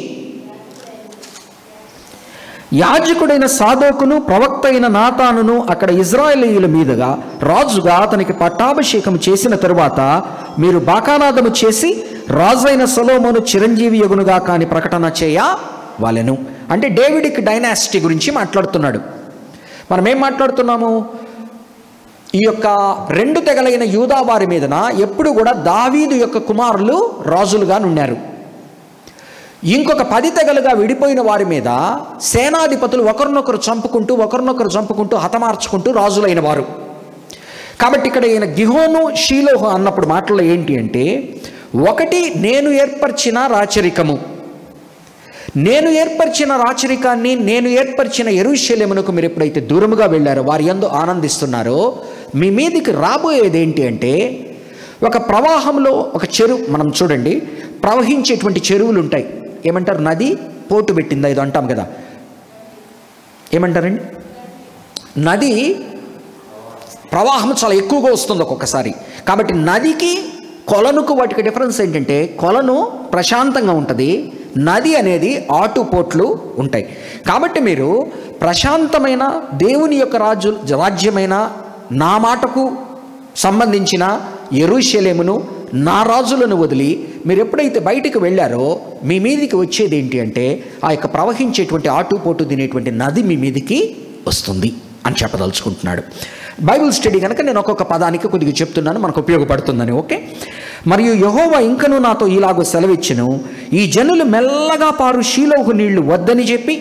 యాజకుడైన సాదోకును ప్రవక్త అయిన నాతానును అక్కడ ఇజ్రాయేలీయుల మీదుగా రాజుగా అతనికి పట్టాభిషేకం చేసిన తరువాత మీరు బాకానాదము చేసి రాజైన సొలోమోను చిరంజీవి యగునుగా కాని ప్రకటన చేయ వాళ్ళను అంటే డేవిడిక్ డైనాసిటీ గురించి మాట్లాడుతున్నాడు మనం ఏం మాట్లాడుతున్నాము ఈ యొక్క రెండు తెగలైన యూదా వారి మీదన ఎప్పుడు కూడా దావీదు యొక్క కుమారులు రాజులుగా ఉన్నారు ఇంకొక పది తెగలుగా విడిపోయిన వారి మీద సేనాధిపతులు ఒకరినొకరు చంపుకుంటూ ఒకరినొకరు చంపుకుంటూ హతమార్చుకుంటూ రాజులైన వారు కాబట్టి ఇక్కడ ఈయన గిహోను షీలోహు అన్నప్పుడు మాటల్లో ఏంటి అంటే ఒకటి నేను ఏర్పరిచిన రాచరికము నేను ఏర్పరిచిన రాచరికాన్ని నేను ఏర్పరిచిన ఎరుషలేమునకు మీరు ఎప్పుడైతే దూరముగా వెళ్ళారో వారి ఎందు ఆనందిస్తున్నారో మీ మీదికి రాబోయేది ఏంటి అంటే ఒక ప్రవాహంలో ఒక చెరువు మనం చూడండి ప్రవహించేటువంటి చెరువులు ఉంటాయి ఏమంటారు నది పోటు పెట్టిందా ఇది అంటాం కదా ఏమంటారండి నది ప్రవాహం చాలా ఎక్కువగా వస్తుంది ఒక్కొక్కసారి కాబట్టి నదికి కొలనుకు వాటికి డిఫరెన్స్ ఏంటంటే కొలను ప్రశాంతంగా ఉంటుంది నది అనేది ఆటుపోట్లు ఉంటాయి కాబట్టి మీరు ప్రశాంతమైన దేవుని యొక్క రాజు రాజ్యమైన నా మాటకు సంబంధించిన ఎరుషలేమును నా రాజులను వదిలి మీరు ఎప్పుడైతే బయటికి వెళ్ళారో మీ మీదికి వచ్చేది ఏంటి అంటే ఆ యొక్క ప్రవహించేటువంటి ఆటుపోటు తినేటువంటి నది మీ మీదికి వస్తుంది అని చెప్పదలుచుకుంటున్నాడు బైబిల్ స్టడీ కనుక నేను ఒక్కొక్క పదానికి కొద్దిగా చెప్తున్నాను మనకు ఉపయోగపడుతుందని ఓకే మరియు యహోవా ఇంకను నాతో ఇలాగో సెలవిచ్చెను ఈ జనులు మెల్లగా పారు షీలోహు నీళ్లు వద్దని చెప్పి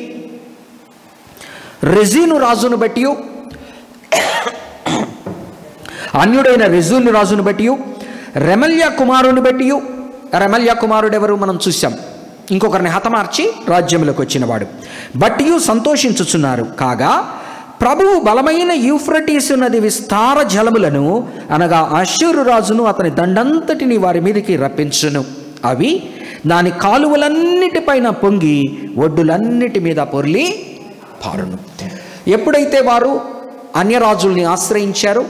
రెజీను రాజును బట్టి అన్యుడైన రెజూను రాజును బట్టి రెమల్యా కుమారుని బట్టి రెమల్యా కుమారుడు ఎవరు మనం చూసాం ఇంకొకరిని హతమార్చి రాజ్యంలోకి వచ్చినవాడు బట్టియు సంతోషించుచున్నారు కాగా ప్రభువు బలమైన యూఫ్రటీసు నది విస్తార జలములను అనగా అశ్షూరు రాజును అతని దండంతటిని వారి మీదకి రప్పించును అవి దాని కాలువలన్నిటిపైన పొంగి ఒడ్డులన్నిటి మీద పొర్లి పారును ఎప్పుడైతే వారు అన్యరాజుల్ని ఆశ్రయించారో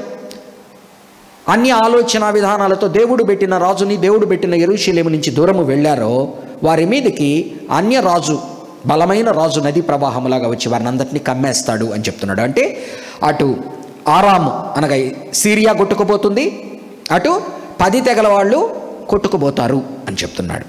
అన్య ఆలోచన విధానాలతో దేవుడు పెట్టిన రాజుని దేవుడు పెట్టిన ఎరుషలేము నుంచి దూరము వెళ్ళారో వారి మీదకి అన్య రాజు బలమైన రాజు నది ప్రవాహములాగా వచ్చి వారిని అందరినీ కమ్మేస్తాడు అని చెప్తున్నాడు అంటే అటు ఆరాము అనగా సిరియా కొట్టుకుపోతుంది అటు పది తెగల వాళ్ళు కొట్టుకుపోతారు అని చెప్తున్నాడు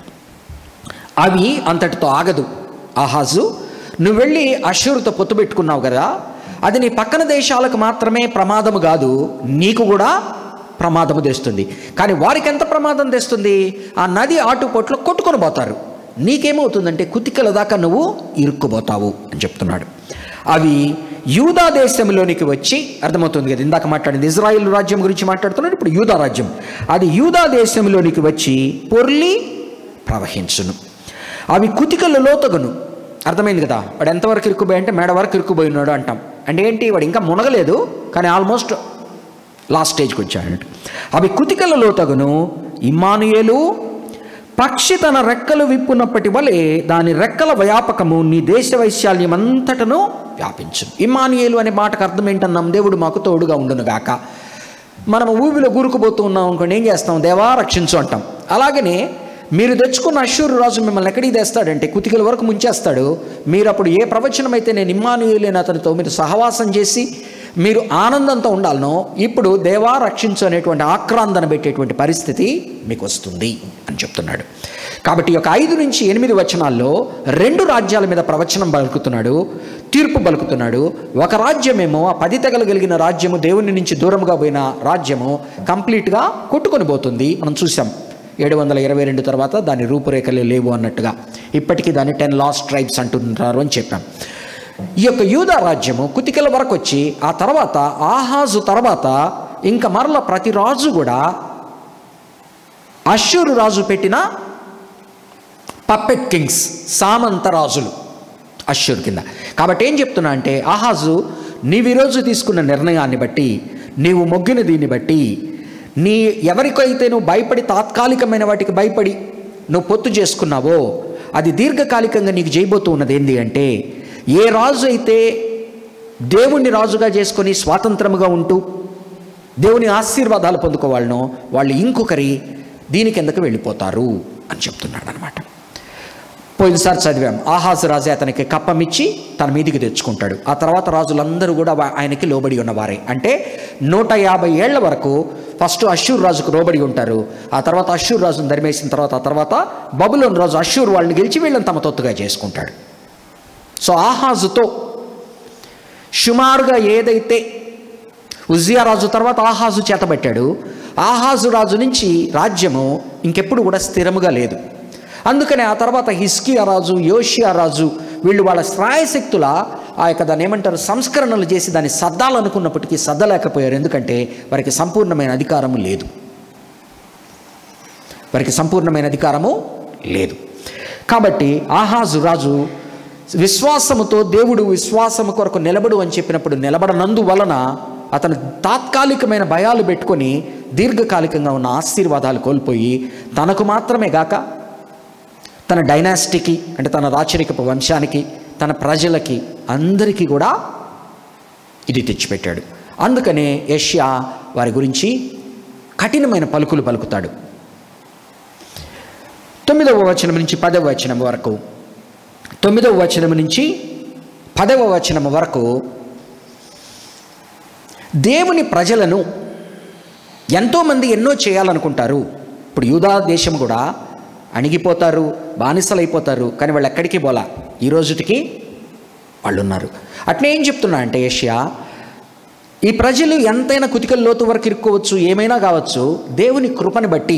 అవి అంతటితో ఆగదు ఆహాజు నువ్వు వెళ్ళి అశ్షూరుతో పొత్తు పెట్టుకున్నావు కదా అది నీ పక్కన దేశాలకు మాత్రమే ప్రమాదము కాదు నీకు కూడా ప్రమాదము తెస్తుంది కానీ వారికి ఎంత ప్రమాదం తెస్తుంది ఆ నది ఆటుపోట్లో కొట్టుకొని పోతారు నీకేమవుతుందంటే కుతికల దాకా నువ్వు ఇరుక్కుపోతావు అని చెప్తున్నాడు అవి యూదా దేశంలోనికి వచ్చి అర్థమవుతుంది కదా ఇందాక మాట్లాడింది ఇజ్రాయిల్ రాజ్యం గురించి మాట్లాడుతున్నాడు ఇప్పుడు యూదా రాజ్యం అది యూదా దేశంలోనికి వచ్చి పొర్లి ప్రవహించును అవి కుతికల లోతగును అర్థమైంది కదా వాడు ఎంతవరకు ఇరుక్కుపోయి అంటే మేడ వరకు ఇరుక్కుపోయి ఉన్నాడు అంటాం అంటే ఏంటి వాడు ఇంకా మునగలేదు కానీ ఆల్మోస్ట్ లాస్ట్ స్టేజ్కి వచ్చాడు అవి కుతికల లోతగును ఇమ్మానుయేలు పక్షి తన రెక్కలు విప్పునప్పటి వలె దాని రెక్కల వ్యాపకము నీ దేశ వైశాల్యం అంతటను వ్యాపించు ఇమ్మానుయేలు అనే మాటకు అర్థం ఏంటన్నాం దేవుడు మాకు తోడుగా ఉండును గాక మనం ఊబిలో కూరుకుపోతూ ఉన్నాం అనుకోండి ఏం చేస్తాం దేవా రక్షించు అంటాం అలాగనే మీరు తెచ్చుకున్న అశ్వరు రాజు మిమ్మల్ని ఎక్కడికి తెస్తాడంటే కుతికల వరకు ముంచేస్తాడు మీరు అప్పుడు ఏ ప్రవచనం అయితే నేను ఇమ్మానుయేలేని అతనితో మీరు సహవాసం చేసి మీరు ఆనందంతో ఉండాలనో ఇప్పుడు దేవా రక్షించు అనేటువంటి ఆక్రాందన పెట్టేటువంటి పరిస్థితి మీకు వస్తుంది అని చెప్తున్నాడు కాబట్టి ఈ యొక్క ఐదు నుంచి ఎనిమిది వచనాల్లో రెండు రాజ్యాల మీద ప్రవచనం పలుకుతున్నాడు తీర్పు పలుకుతున్నాడు ఒక రాజ్యమేమో ఆ పది తెగలు కలిగిన రాజ్యము దేవుని నుంచి దూరంగా పోయిన రాజ్యము కంప్లీట్గా కొట్టుకొని పోతుంది మనం చూసాం ఏడు వందల ఇరవై రెండు తర్వాత దాని రూపురేఖలే లేవు అన్నట్టుగా ఇప్పటికీ దాన్ని టెన్ లాస్ట్ ట్రైబ్స్ అంటున్నారు అని చెప్పాం ఈ యొక్క యూదా రాజ్యము కుతికల వరకు వచ్చి ఆ తర్వాత ఆహాజు తర్వాత ఇంకా మరల ప్రతి రాజు కూడా అశ్షూరు రాజు పెట్టిన పప్పెట్ కింగ్స్ సామంత రాజులు అశ్షూర్ కింద కాబట్టి ఏం చెప్తున్నా అంటే ఆహాజు నీవు ఈరోజు తీసుకున్న నిర్ణయాన్ని బట్టి నీవు మొగ్గిన దీన్ని బట్టి నీ ఎవరికైతే నువ్వు భయపడి తాత్కాలికమైన వాటికి భయపడి నువ్వు పొత్తు చేసుకున్నావో అది దీర్ఘకాలికంగా నీకు చేయబోతూ ఉన్నది ఏంటి అంటే ఏ రాజు అయితే దేవుణ్ణి రాజుగా చేసుకొని స్వాతంత్రముగా ఉంటూ దేవుని ఆశీర్వాదాలు పొందుకోవాలనో వాళ్ళు ఇంకొకరి దీని కిందకు వెళ్ళిపోతారు అని చెప్తున్నాడు అనమాట పోయినసారి చదివాం ఆహాసు రాజే అతనికి కప్పమిచ్చి తన మీదికి తెచ్చుకుంటాడు ఆ తర్వాత రాజులందరూ కూడా వా- ఆయనకి లోబడి ఉన్నవారే అంటే నూట యాభై ఏళ్ల వరకు ఫస్ట్ అశ్షూర్ రాజుకు లోబడి ఉంటారు ఆ తర్వాత అశ్షూర్ రాజును ధరిమేసిన తర్వాత ఆ తర్వాత బబులోన్ రాజు అశ్షూర్ వాళ్ళని గెలిచి వీళ్ళని తమ తొత్తుగా చేసుకుంటాడు సో ఆహాజుతో సుమారుగా ఏదైతే ఉజియా రాజు తర్వాత ఆహాజు చేతబట్టాడు ఆహాజు రాజు నుంచి రాజ్యము ఇంకెప్పుడు కూడా స్థిరముగా లేదు అందుకనే ఆ తర్వాత హిస్కియా రాజు యోషియా రాజు వీళ్ళు వాళ్ళ శ్రాయశక్తుల ఆ యొక్క దాన్ని ఏమంటారు సంస్కరణలు చేసి దాన్ని సర్దాలనుకున్నప్పటికీ సర్దలేకపోయారు ఎందుకంటే వారికి సంపూర్ణమైన అధికారము లేదు వారికి సంపూర్ణమైన అధికారము లేదు కాబట్టి ఆహాజు రాజు విశ్వాసముతో దేవుడు విశ్వాసము కొరకు నిలబడు అని చెప్పినప్పుడు నిలబడనందు వలన అతను తాత్కాలికమైన భయాలు పెట్టుకొని దీర్ఘకాలికంగా ఉన్న ఆశీర్వాదాలు కోల్పోయి తనకు మాత్రమే గాక తన డైనాస్టీకి అంటే తన రాచరికపు వంశానికి తన ప్రజలకి అందరికీ కూడా ఇది తెచ్చిపెట్టాడు అందుకనే యష్యా వారి గురించి కఠినమైన పలుకులు పలుకుతాడు తొమ్మిదవ వచనం నుంచి పదవ వచనం వరకు తొమ్మిదవ వచనం నుంచి పదవ వచనం వరకు దేవుని ప్రజలను ఎంతోమంది ఎన్నో చేయాలనుకుంటారు ఇప్పుడు యూదా దేశం కూడా అణిగిపోతారు బానిసలైపోతారు కానీ వాళ్ళు ఎక్కడికి పోలా ఈ రోజుటికి వాళ్ళు ఉన్నారు అట్నే ఏం చెప్తున్నా అంటే ఏషియా ఈ ప్రజలు ఎంతైనా కుతికల లోతు వరకు ఇరుక్కోవచ్చు ఏమైనా కావచ్చు దేవుని కృపని బట్టి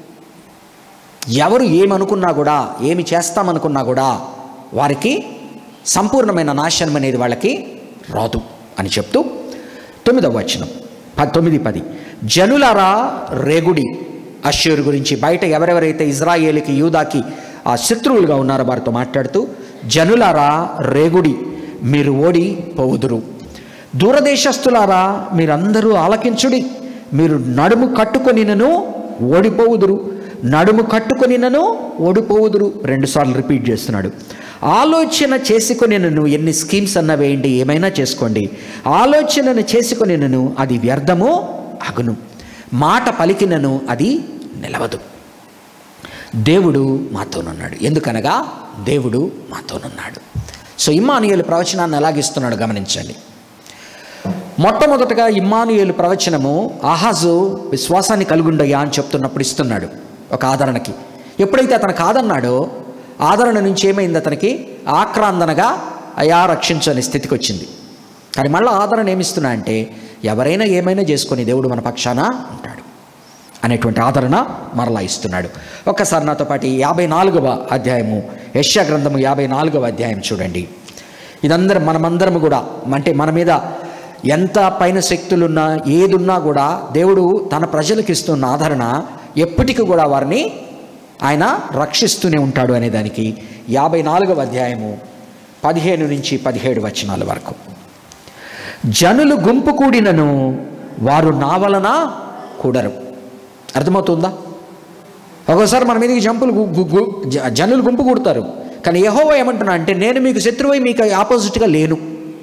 ఎవరు ఏమనుకున్నా కూడా ఏమి చేస్తామనుకున్నా కూడా వారికి సంపూర్ణమైన నాశనం అనేది వాళ్ళకి రాదు అని చెప్తూ తొమ్మిదవ వచనం ప- తొమ్మిది పది జనులారా రేగుడి అశ్షూరు గురించి బయట ఎవరెవరైతే ఇజ్రాయేలుకి యూదాకి ఆ శత్రువులుగా ఉన్నారో వారితో మాట్లాడుతూ జనులారా రేగుడి మీరు ఓడి పోవుదురు దూరదేశస్థులారా మీరందరూ ఆలకించుడి మీరు నడుము కట్టుకొనినను ఓడిపోవుదురు నడుము కట్టుకొనినను ఓడిపోవుదురు రెండుసార్లు రిపీట్ చేస్తున్నాడు ఆలోచన చేసుకొనినను ఎన్ని స్కీమ్స్ అన్న వేయండి ఏమైనా చేసుకోండి ఆలోచనను చేసుకొనినను అది వ్యర్థము అగును మాట పలికినను అది నిలవదు దేవుడు మాతోనున్నాడు ఎందుకనగా దేవుడు మాతోనున్నాడు సో ఇమ్మానుయేలు ప్రవచనాన్ని ఎలాగిస్తున్నాడు గమనించండి మొట్టమొదటగా ఇమ్మానుయేలు ప్రవచనము ఆహాజు విశ్వాసాన్ని కలుగుండయ్యా అని చెప్తున్నప్పుడు ఇస్తున్నాడు ఒక ఆదరణకి ఎప్పుడైతే అతను కాదన్నాడో ఆదరణ నుంచి ఏమైంది అతనికి ఆక్రాందనగా అయా రక్షించని స్థితికి వచ్చింది కానీ మళ్ళీ ఆదరణ ఏమిస్తున్నా అంటే ఎవరైనా ఏమైనా చేసుకొని దేవుడు మన పక్షాన ఉంటాడు అనేటువంటి ఆదరణ మరలా ఇస్తున్నాడు ఒక్కసారి నాతో పాటు ఈ యాభై నాలుగవ అధ్యాయము యశ్యా గ్రంథము యాభై నాలుగవ అధ్యాయం చూడండి ఇదందరం మనమందరం కూడా అంటే మన మీద ఎంత పైన శక్తులున్నా ఏదున్నా కూడా దేవుడు తన ప్రజలకు ఇస్తున్న ఆదరణ ఎప్పటికీ కూడా వారిని ఆయన రక్షిస్తూనే ఉంటాడు అనే దానికి యాభై నాలుగవ అధ్యాయము పదిహేను నుంచి పదిహేడు వచనాల వరకు జనులు గుంపు కూడినను వారు నా వలన కూడరు అర్థమవుతుందా ఒక్కోసారి మన మీదకి జంపులు గు- గు- గు- జ- జనులు గుంపు కూడతారు కానీ యహోవా ఏమంటున్నా అంటే నేను మీకు శత్రువై మీకు ఆపోజిట్గా లేను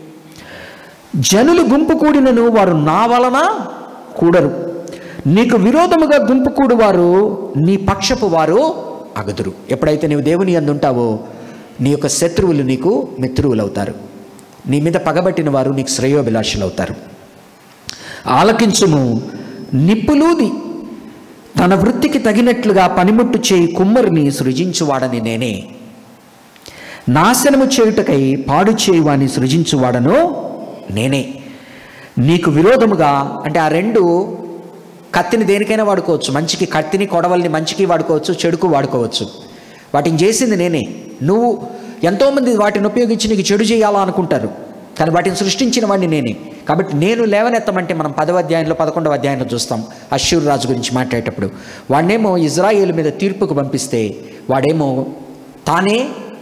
జనులు గుంపు కూడినను వారు నా వలన కూడరు నీకు విరోధముగా గుంపు కూడు వారు నీ పక్షపు వారు అగదురు ఎప్పుడైతే నీవు దేవుని అందు ఉంటావో నీ యొక్క శత్రువులు నీకు మిత్రువులు అవుతారు నీ మీద పగబట్టిన వారు నీకు శ్రేయోభిలాషులు అవుతారు ఆలకించుము నిప్పులూది తన వృత్తికి తగినట్లుగా పనిముట్టు చేయి కుమ్మరిని సృజించువాడని నేనే నాశనము చేయుటకై పాడు చేయువాని సృజించువాడను నేనే నీకు విరోధముగా అంటే ఆ రెండు కత్తిని దేనికైనా వాడుకోవచ్చు మంచికి కత్తిని కొడవల్ని మంచికి వాడుకోవచ్చు చెడుకు వాడుకోవచ్చు వాటిని చేసింది నేనే నువ్వు ఎంతోమంది వాటిని ఉపయోగించి నీకు చెడు చేయాలా అనుకుంటారు కానీ వాటిని సృష్టించిన వాడిని నేనే కాబట్టి నేను లేవనెత్తమంటే మనం పదవ అధ్యాయంలో పదకొండవ అధ్యాయంలో చూస్తాం అశ్షూర్ రాజు గురించి మాట్లాడేటప్పుడు వాడినేమో ఇజ్రాయేల్ మీద తీర్పుకు పంపిస్తే వాడేమో తానే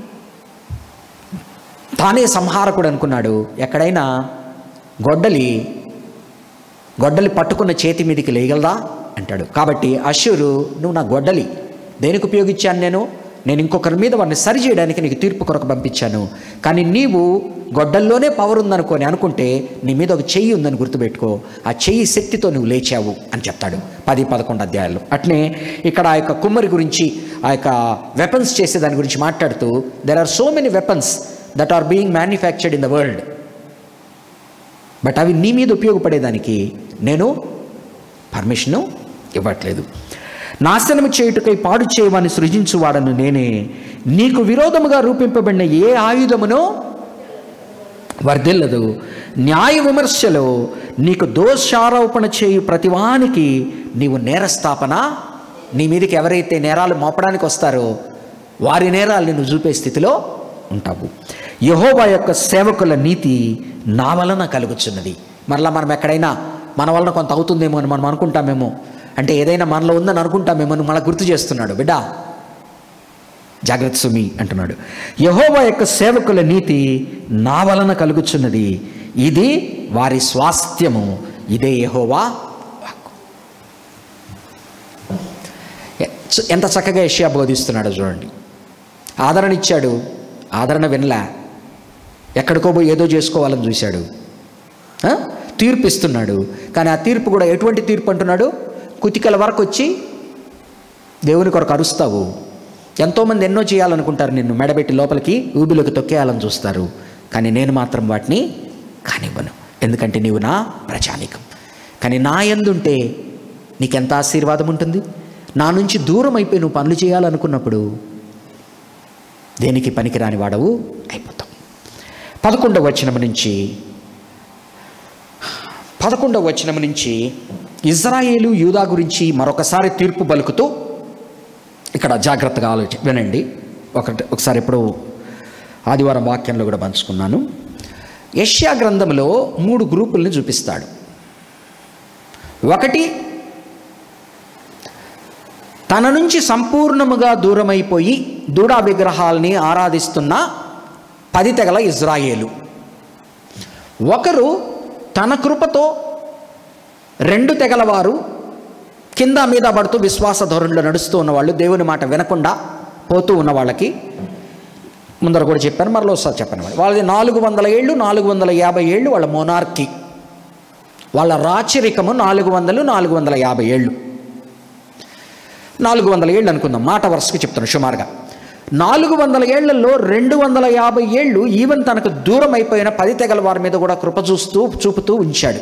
తానే సంహారకుడు అనుకున్నాడు ఎక్కడైనా గొడ్డలి గొడ్డలి పట్టుకున్న చేతి మీదకి లేయగలదా అంటాడు కాబట్టి అశ్షూరు నువ్వు నా గొడ్డలి దేనికి ఉపయోగించాను నేను నేను ఇంకొకరి మీద వాడిని సరి చేయడానికి నీకు తీర్పు కొరకు పంపించాను కానీ నీవు గొడ్డల్లోనే పవర్ ఉందనుకొని అనుకుంటే నీ మీద ఒక చెయ్యి ఉందని గుర్తుపెట్టుకో ఆ చెయ్యి శక్తితో నువ్వు లేచావు అని చెప్తాడు పది పదకొండు అధ్యాయాలు అట్నే ఇక్కడ ఆ యొక్క కుమ్మరి గురించి ఆ యొక్క వెపన్స్ చేసే దాని గురించి మాట్లాడుతూ there are so many weapons that are being manufactured in the world but అవి నీ మీద ఉపయోగపడేదానికి నేను పర్మిషను ఇవ్వట్లేదు నాశనము చేయుటకై పాడు చేయవాని సృజించువాడను నేనే నీకు విరోధముగా రూపింపబడిన ఏ ఆయుధమును వర్ధిల్లదు న్యాయ విమర్శలో నీకు దోషారోపణ చేయు ప్రతివానికి నీవు నేరస్థాపన నీ మీదకి ఎవరైతే నేరాలు మోపడానికి వస్తారో వారి నేరాలు నువ్వు చూపే స్థితిలో ఉంటావు యహోవా యొక్క సేవకుల నీతి నా వలన కలుగుచున్నది మరలా మనం ఎక్కడైనా మన వలన కొంత అవుతుందేమో అని మనం అనుకుంటామేమో అంటే ఏదైనా మనలో ఉందని అనుకుంటామేమో అని మనకు గుర్తు చేస్తున్నాడు బిడ్డ జాగ్రత్త సుమి అంటున్నాడు యహోవా యొక్క సేవకుల నీతి నా వలన కలుగుచున్నది ఇది వారి స్వాస్థ్యము ఇదే యహోవా వాక్కు. ఎ- ఎంత చక్కగా యెషయా బోధిస్తున్నాడో చూడండి ఆదరణ ఇచ్చాడు ఆదరణ వినలా ఎక్కడికో పోయి ఏదో చేసుకోవాలని చూశాడు ఆ? తీర్పు ఇస్తున్నాడు కానీ ఆ తీర్పు కూడా ఎటువంటి తీర్పు అంటున్నాడు కుతికల వరకు వచ్చి దేవుని కొరకు అరుస్తావు ఎంతోమంది ఎన్నో చేయాలనుకుంటారు నిన్ను మెడబెట్టి లోపలికి ఊబిలోకి తొక్కేయాలని చూస్తారు కానీ నేను మాత్రం వాటిని కానివ్వను ఎందుకంటే నీవు నా ప్రజానికం కానీ నా ఎందుంటే నీకెంత ఆశీర్వాదం ఉంటుంది నా నుంచి దూరం అయిపోయి నువ్వు పనులు చేయాలనుకున్నప్పుడు దేనికి పనికిరాని వాడవు అయిపోతావు పదకొండవ వచనం నుంచి పదకొండవ వచనం నుంచి ఇజ్రాయేలు యూదా గురించి మరొకసారి తీర్పు పలుకుతూ ఇక్కడ జాగ్రత్తగా ఆలోచి వినండి ఒకటి ఒకసారి ఎప్పుడు ఆదివారం వాక్యంలో కూడా పంచుకున్నాను యష్యా గ్రంథంలో మూడు గ్రూపుల్ని చూపిస్తాడు ఒకటి తన నుంచి సంపూర్ణముగా దూరమైపోయి దూడా విగ్రహాల్ని ఆరాధిస్తున్న పది తెగల ఇజ్రాయేలు ఒకరు తన కృపతో రెండు తెగల వారు కింద మీద పడుతూ విశ్వాస ధోరణిలో నడుస్తూ ఉన్నవాళ్ళు దేవుని మాట వినకుండా పోతూ ఉన్న వాళ్ళకి ముందర కూడా చెప్పాను మరలో ఒకసారి చెప్పాను వాళ్ళు. వాళ్ళది నాలుగు వందల ఏళ్ళు నాలుగు వందల యాభై ఏళ్ళు వాళ్ళ మొనార్కి వాళ్ళ రాచరికము నాలుగు వందలు నాలుగు వందల యాభై ఏళ్ళు నాలుగు వందల ఏళ్ళు అనుకుందాం మాట వరుసకి చెప్తాను సుమారుగా నాలుగు వందల ఏళ్లలో రెండు వందల యాభై ఏళ్ళు ఈవెన్ తనకు దూరం అయిపోయిన పది తెగల వారి మీద కూడా కృప చూస్తూ చూపుతూ ఉంచాడు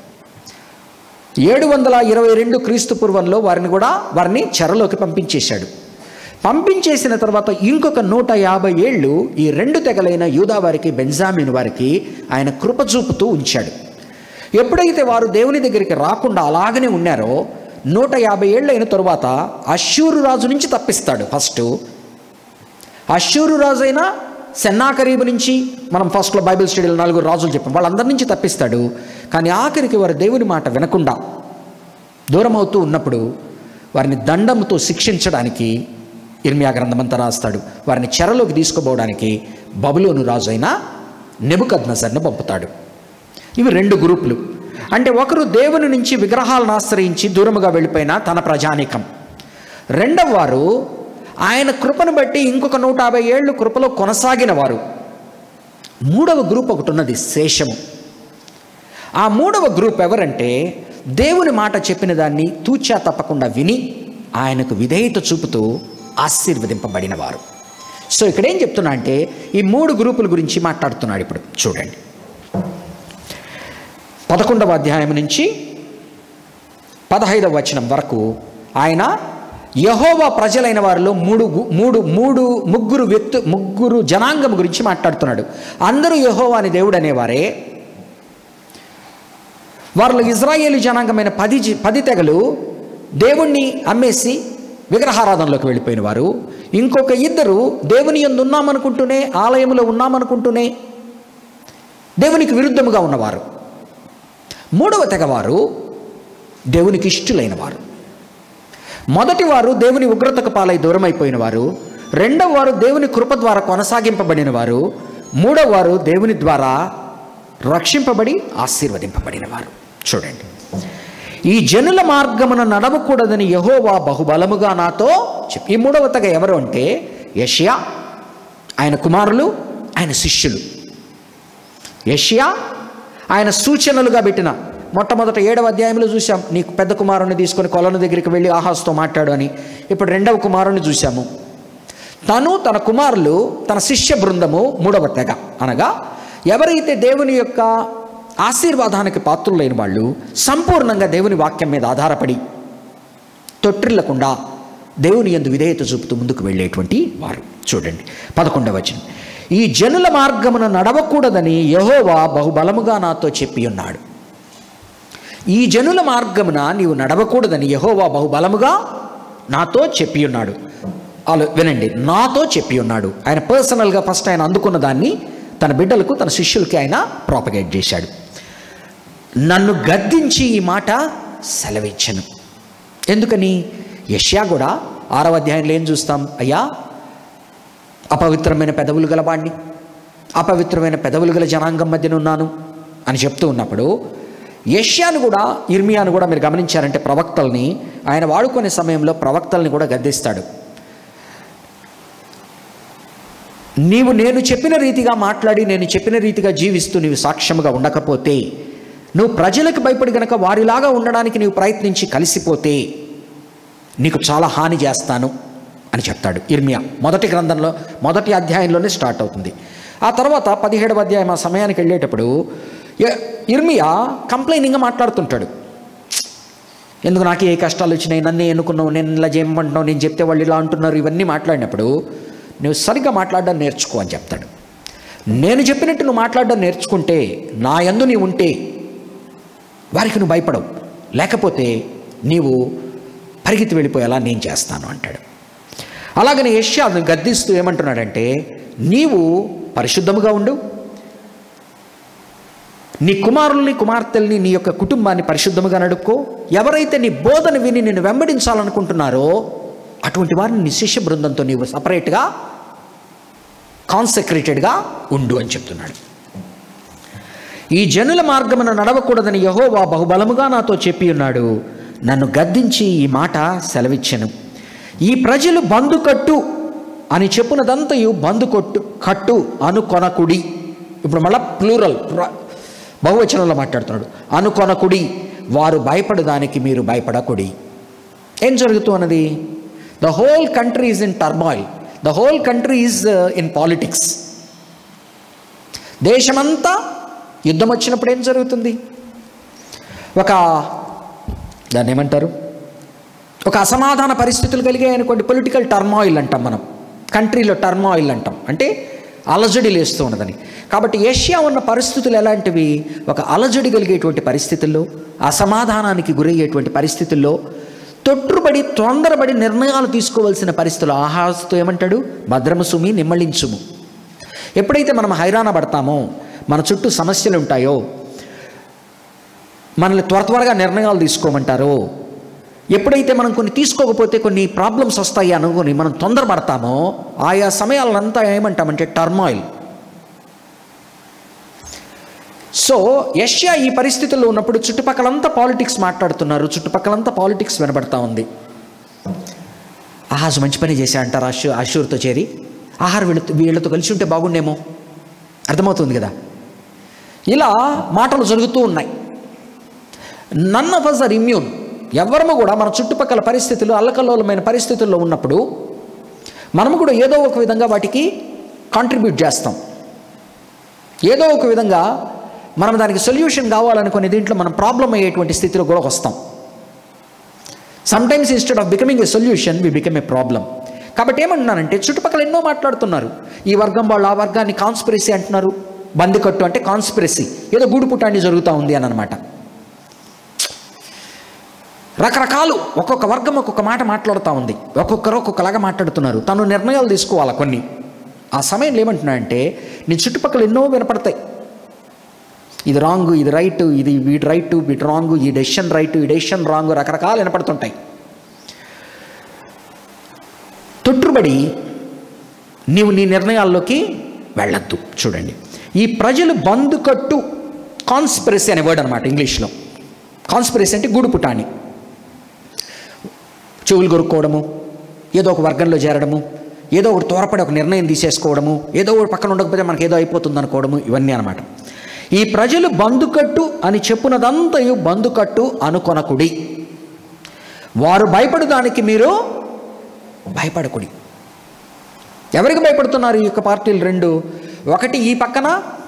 ఏడు వందల ఇరవై రెండు క్రీస్తు పూర్వంలో వారిని కూడా వారిని చెరలోకి పంపించేశాడు పంపించేసిన తర్వాత ఇంకొక నూట యాభై ఏళ్ళు ఈ రెండు తెగలైన యూదా వారికి బెంజామిన్ వారికి ఆయన కృప చూపుతూ ఉంచాడు ఎప్పుడైతే వారు దేవుని దగ్గరికి రాకుండా అలాగనే ఉన్నారో నూట యాభై ఏళ్ళు అయిన తరువాత అశ్షూరు రాజు నుంచి తప్పిస్తాడు ఫస్ట్ అశ్షూరు రాజు అయినా సెన్నాకరీబు నుంచి మనం ఫస్ట్లో బైబిల్ స్టడీలో నలుగురు రాజులు చెప్పాం వాళ్ళందరి నుంచి తప్పిస్తాడు కానీ ఆఖరికి వారు దేవుని మాట వినకుండా దూరం అవుతూ ఉన్నప్పుడు వారిని దండంతో శిక్షించడానికి ఇర్మియా గ్రంథమంతా రాస్తాడు వారిని చెరలోకి తీసుకుపోవడానికి బబులోను రాజు అయిన నెబుకద్నజర్ని పంపుతాడు ఇవి రెండు గ్రూపులు అంటే ఒకరు దేవుని నుంచి విగ్రహాలను ఆశ్రయించి దూరముగా వెళ్ళిపోయిన తన ప్రజానికం రెండవ వారు ఆయన కృపను బట్టి ఇంకొక నూట యాభై ఏళ్ళు కృపలో కొనసాగిన వారు మూడవ గ్రూప్ ఒకటి ఉన్నది శేషము ఆ మూడవ గ్రూప్ ఎవరంటే దేవుని మాట చెప్పిన దాన్ని తూచా తప్పకుండా విని ఆయనకు విధేయత చూపుతూ ఆశీర్వదింపబడిన వారు సో ఇక్కడ ఏం చెప్తున్నా అంటే ఈ మూడు గ్రూపుల గురించి మాట్లాడుతున్నాడు ఇప్పుడు చూడండి పదకొండవ అధ్యాయం నుంచి పదహైదవ వచనం వరకు ఆయన యహోవా ప్రజలైన వారిలో మూడు గు- మూడు మూడు ముగ్గురు వ్యక్తు ముగ్గురు జనాంగం గురించి మాట్లాడుతున్నాడు అందరూ యహోవాని దేవుడు అనేవారే వారిలో ఇజ్రాయేలీ జనాంగమైన పది జి- పది తెగలు దేవుణ్ణి అమ్మేసి విగ్రహారాధనలోకి వెళ్ళిపోయిన వారు ఇంకొక ఇద్దరు దేవుని యందు ఉన్నామనుకుంటూనే ఆలయంలో ఉన్నామనుకుంటూనే దేవునికి విరుద్ధముగా ఉన్నవారు మూడవ తెగవారు దేవునికి ఇష్టులైన వారు మొదటి వారు దేవుని ఉగ్రతకు పాలై దూరమైపోయిన వారు రెండవ వారు దేవుని కృప ద్వారా కొనసాగింపబడిన వారు మూడవ వారు దేవుని ద్వారా రక్షింపబడి ఆశీర్వదింపబడిన వారు చూడండి ఈ జనుల మార్గమున నడవకూడదని యహోవా బహుబలముగా నాతో చెప్పి ఈ మూడవ తెగ ఎవరు అంటే యషియా ఆయన కుమారులు ఆయన శిష్యులు యషియా ఆయన సూచనలుగా పెట్టిన మొట్టమొదట ఏడవ అధ్యాయంలో చూసాం నీకు పెద్ద కుమారుని తీసుకొని కొలను దగ్గరికి వెళ్ళి ఆహాస్తో మాట్లాడు అని ఇప్పుడు రెండవ కుమారుని చూసాము తను తన కుమారులు తన శిష్య బృందము మూడవ తెగ అనగా ఎవరైతే దేవుని యొక్క ఆశీర్వాదానికి పాత్రులైన వాళ్ళు సంపూర్ణంగా దేవుని వాక్యం మీద ఆధారపడి తొట్టిల్లకుండా దేవుని యందు విధేయత చూపుతూ ముందుకు వెళ్ళేటువంటి వారు చూడండి పదకొండవ వచనం ఈ జనుల మార్గమున నడవకూడదని యహోవా బహుబలముగా నాతో చెప్పి ఉన్నాడు ఈ జనుల మార్గమున నీవు నడవకూడదని యహోవా బహుబలముగా నాతో చెప్పి ఉన్నాడు ఆలో వినండి నాతో చెప్పి ఉన్నాడు ఆయన పర్సనల్గా ఫస్ట్ ఆయన అందుకున్న దాన్ని తన బిడ్డలకు తన శిష్యులకి ఆయన ప్రాపగేట్ చేశాడు నన్ను గద్దించి ఈ మాట సెలవిచ్చను ఎందుకని యష్యా కూడా ఆరవ అధ్యాయంలో ఏం చూస్తాం అయ్యా అపవిత్రమైన పెదవులు గలవాడిని అపవిత్రమైన పెదవులు గల జనాంగం మధ్యన ఉన్నాను అని చెప్తూ ఉన్నప్పుడు యష్యాను కూడా ఇర్మియాను కూడా మీరు గమనించారంటే ప్రవక్తల్ని ఆయన వాడుకునే సమయంలో ప్రవక్తల్ని కూడా గద్దిస్తాడు నీవు నేను చెప్పిన రీతిగా మాట్లాడి నేను చెప్పిన రీతిగా జీవిస్తూ నీవు సాక్ష్యముగా ఉండకపోతే నువ్వు ప్రజలకు భయపడి గనక వారిలాగా ఉండడానికి నీవు ప్రయత్నించి కలిసిపోతే నీకు చాలా హాని చేస్తాను అని చెప్తాడు ఇర్మియా మొదటి గ్రంథంలో మొదటి అధ్యాయంలోనే స్టార్ట్ అవుతుంది ఆ తర్వాత పదిహేడవ అధ్యాయం ఆ సమయానికి వెళ్ళేటప్పుడు ఇ- ఇర్మియా కంప్లైనింగ్గా మాట్లాడుతుంటాడు ఎందుకు నాకు ఏ కష్టాలు వచ్చినాయి నన్ను ఎన్నుకున్నావు నేను ఇలా చేయమంటున్నావు నేను చెప్తే వాళ్ళు ఇలా అంటున్నారు ఇవన్నీ మాట్లాడినప్పుడు నువ్వు సరిగ్గా మాట్లాడడం నేర్చుకో అని చెప్తాడు నేను చెప్పినట్టు నువ్వు మాట్లాడడం నేర్చుకుంటే నా యందు నీవు ఉంటే వారికి నువ్వు భయపడవు లేకపోతే నీవు పరిగెత్తి వెళ్ళిపోయేలా నేను చేస్తాను అంటాడు అలాగని యష్యాను గద్దిస్తూ ఏమంటున్నాడంటే నీవు పరిశుద్ధముగా ఉండు నీ కుమారుల్ని కుమార్తెల్ని నీ యొక్క కుటుంబాన్ని పరిశుద్ధముగా నడుపుకో ఎవరైతే నీ బోధన విని నిన్ను వెంబడించాలనుకుంటున్నారో అటువంటి వారిని నీ శిష్య బృందంతో నీవు సపరేట్గా కాన్సెక్రేటెడ్గా ఉండు అని చెప్తున్నాడు ఈ జనుల మార్గమున నడవకూడదని యహోవా బహుబలముగా నాతో చెప్పి ఉన్నాడు నన్ను గద్దించి ఈ మాట సెలవిచ్చెను ఈ ప్రజలు బందుకట్టు అని చెప్పునదంతయు బందుకొట్టు కట్టు అనుకొనకుడి ఇప్పుడు మళ్ళా ప్లూరల్ ప్ర- బహువచనంలో మాట్లాడుతున్నాడు అనుకొనకుడి వారు భయపడడానికి మీరు భయపడకుడి ఏం జరుగుతూ అన్నది the whole country is in turmoil the whole country is in politics దేశమంతా యుద్ధం వచ్చినప్పుడు ఏం జరుగుతుంది ఒక దాన్ని ఏమంటారు ఒక అసమాధాన పరిస్థితులు కలిగాయి అనుకోండి పొలిటికల్ టర్మాయిల్ అంటాం మనం కంట్రీలో టర్మాయిల్ అంటాం అంటే అలజడి లేస్తూ ఉన్నదని కాబట్టి ఏషియా ఉన్న పరిస్థితులు ఎలాంటివి ఒక అలజడి కలిగేటువంటి పరిస్థితుల్లో అసమాధానానికి గురయ్యేటువంటి పరిస్థితుల్లో తొట్టుబడి తొందరపడి నిర్ణయాలు తీసుకోవాల్సిన పరిస్థితులు ఆహాస్తో ఏమంటాడు భద్రము సుమి నిమ్మళించుము ఎప్పుడైతే మనం హైరాణ పడతామో మన చుట్టూ సమస్యలు ఉంటాయో మనల్ని త్వర త్వరగా నిర్ణయాలు తీసుకోమంటారో ఎప్పుడైతే మనం కొన్ని తీసుకోకపోతే కొన్ని ప్రాబ్లమ్స్ వస్తాయి అనుకుని మనం తొందరపడతామో ఆయా సమయాలంతా ఏమంటామంటే టర్మాయిల్ సో యష్యా ఈ పరిస్థితుల్లో ఉన్నప్పుడు చుట్టుపక్కలంతా పాలిటిక్స్ మాట్లాడుతున్నారు చుట్టుపక్కలంతా పాలిటిక్స్ వినబడతా ఉంది ఆహాజ్ మంచి పని చేశా అంటారు అశూ అశూర్తో చేరి ఆహార వీళ్ళతో వీళ్ళతో కలిసి ఉంటే బాగుండేమో అర్థమవుతుంది కదా ఇలా మాటలు జరుగుతూ ఉన్నాయి none of us are immune ఎవరము కూడా మన చుట్టుపక్కల పరిస్థితులు అల్లకల్లోలమైన పరిస్థితుల్లో ఉన్నప్పుడు మనము కూడా ఏదో ఒక విధంగా వాటికి కాంట్రిబ్యూట్ చేస్తాం ఏదో ఒక విధంగా మనం దానికి సొల్యూషన్ కావాలనుకునే దీంట్లో మనం ప్రాబ్లం అయ్యేటువంటి స్థితిలో కూడా వస్తాం sometimes instead of becoming a solution we become a problem కాబట్టి ఏమంటున్నానంటే చుట్టుపక్కల ఎన్నో మాట్లాడుతున్నారు ఈ వర్గం వాళ్ళు ఆ వర్గాన్ని కాన్స్పిరసీ అంటున్నారు బందికట్టు అంటే కాన్స్పిరసీ ఏదో గూడు పుట్టాన్ని జరుగుతూ ఉంది అని అనమాట రకరకాలు ఒక్కొక్క వర్గం ఒక్కొక్క మాట మాట్లాడుతూ ఉంది ఒక్కొక్కరు ఒక్కొక్కలాగా మాట్లాడుతున్నారు తను నిర్ణయాలు తీసుకోవాలి కొన్ని ఆ సమయంలో ఏమంటున్నాడంటే నీ చుట్టుపక్కల ఎన్నో వినపడతాయి ఇది రాంగ్ ఇది రైట్ ఇది వీడి రైట్ వీటి రాంగ్ ఈ డెసిషన్ రైట్ ఈ డెసిషన్ రాంగ్ రకరకాలు వినపడుతుంటాయి తొట్టుబడి నీవు నీ నిర్ణయాల్లోకి వెళ్ళొద్దు చూడండి ఈ ప్రజలు బందుకట్టు కాన్స్పిరసీ అనే వర్డ్ అనమాట ఇంగ్లీష్లో కాన్స్పిరసీ అంటే గూడు పుటాని చెవులు కొరుక్కోవడము ఏదో ఒక వర్గంలో చేరడము ఏదో ఒకటి త్వరపడి ఒక నిర్ణయం తీసేసుకోవడము ఏదో ఒకటి పక్కన ఉండకపోతే మనకి ఏదో అయిపోతుంది అనుకోవడము ఇవన్నీ అనమాట ఈ ప్రజలు బందుకట్టు అని చెప్పునదంతయు బందుకట్టు అనుకొనకుడి వారు భయపడడానికి మీరు భయపడకుడి ఎవరికి భయపడుతున్నారు ఈ యొక్క పార్టీలు రెండు ఒకటి ఈ పక్కన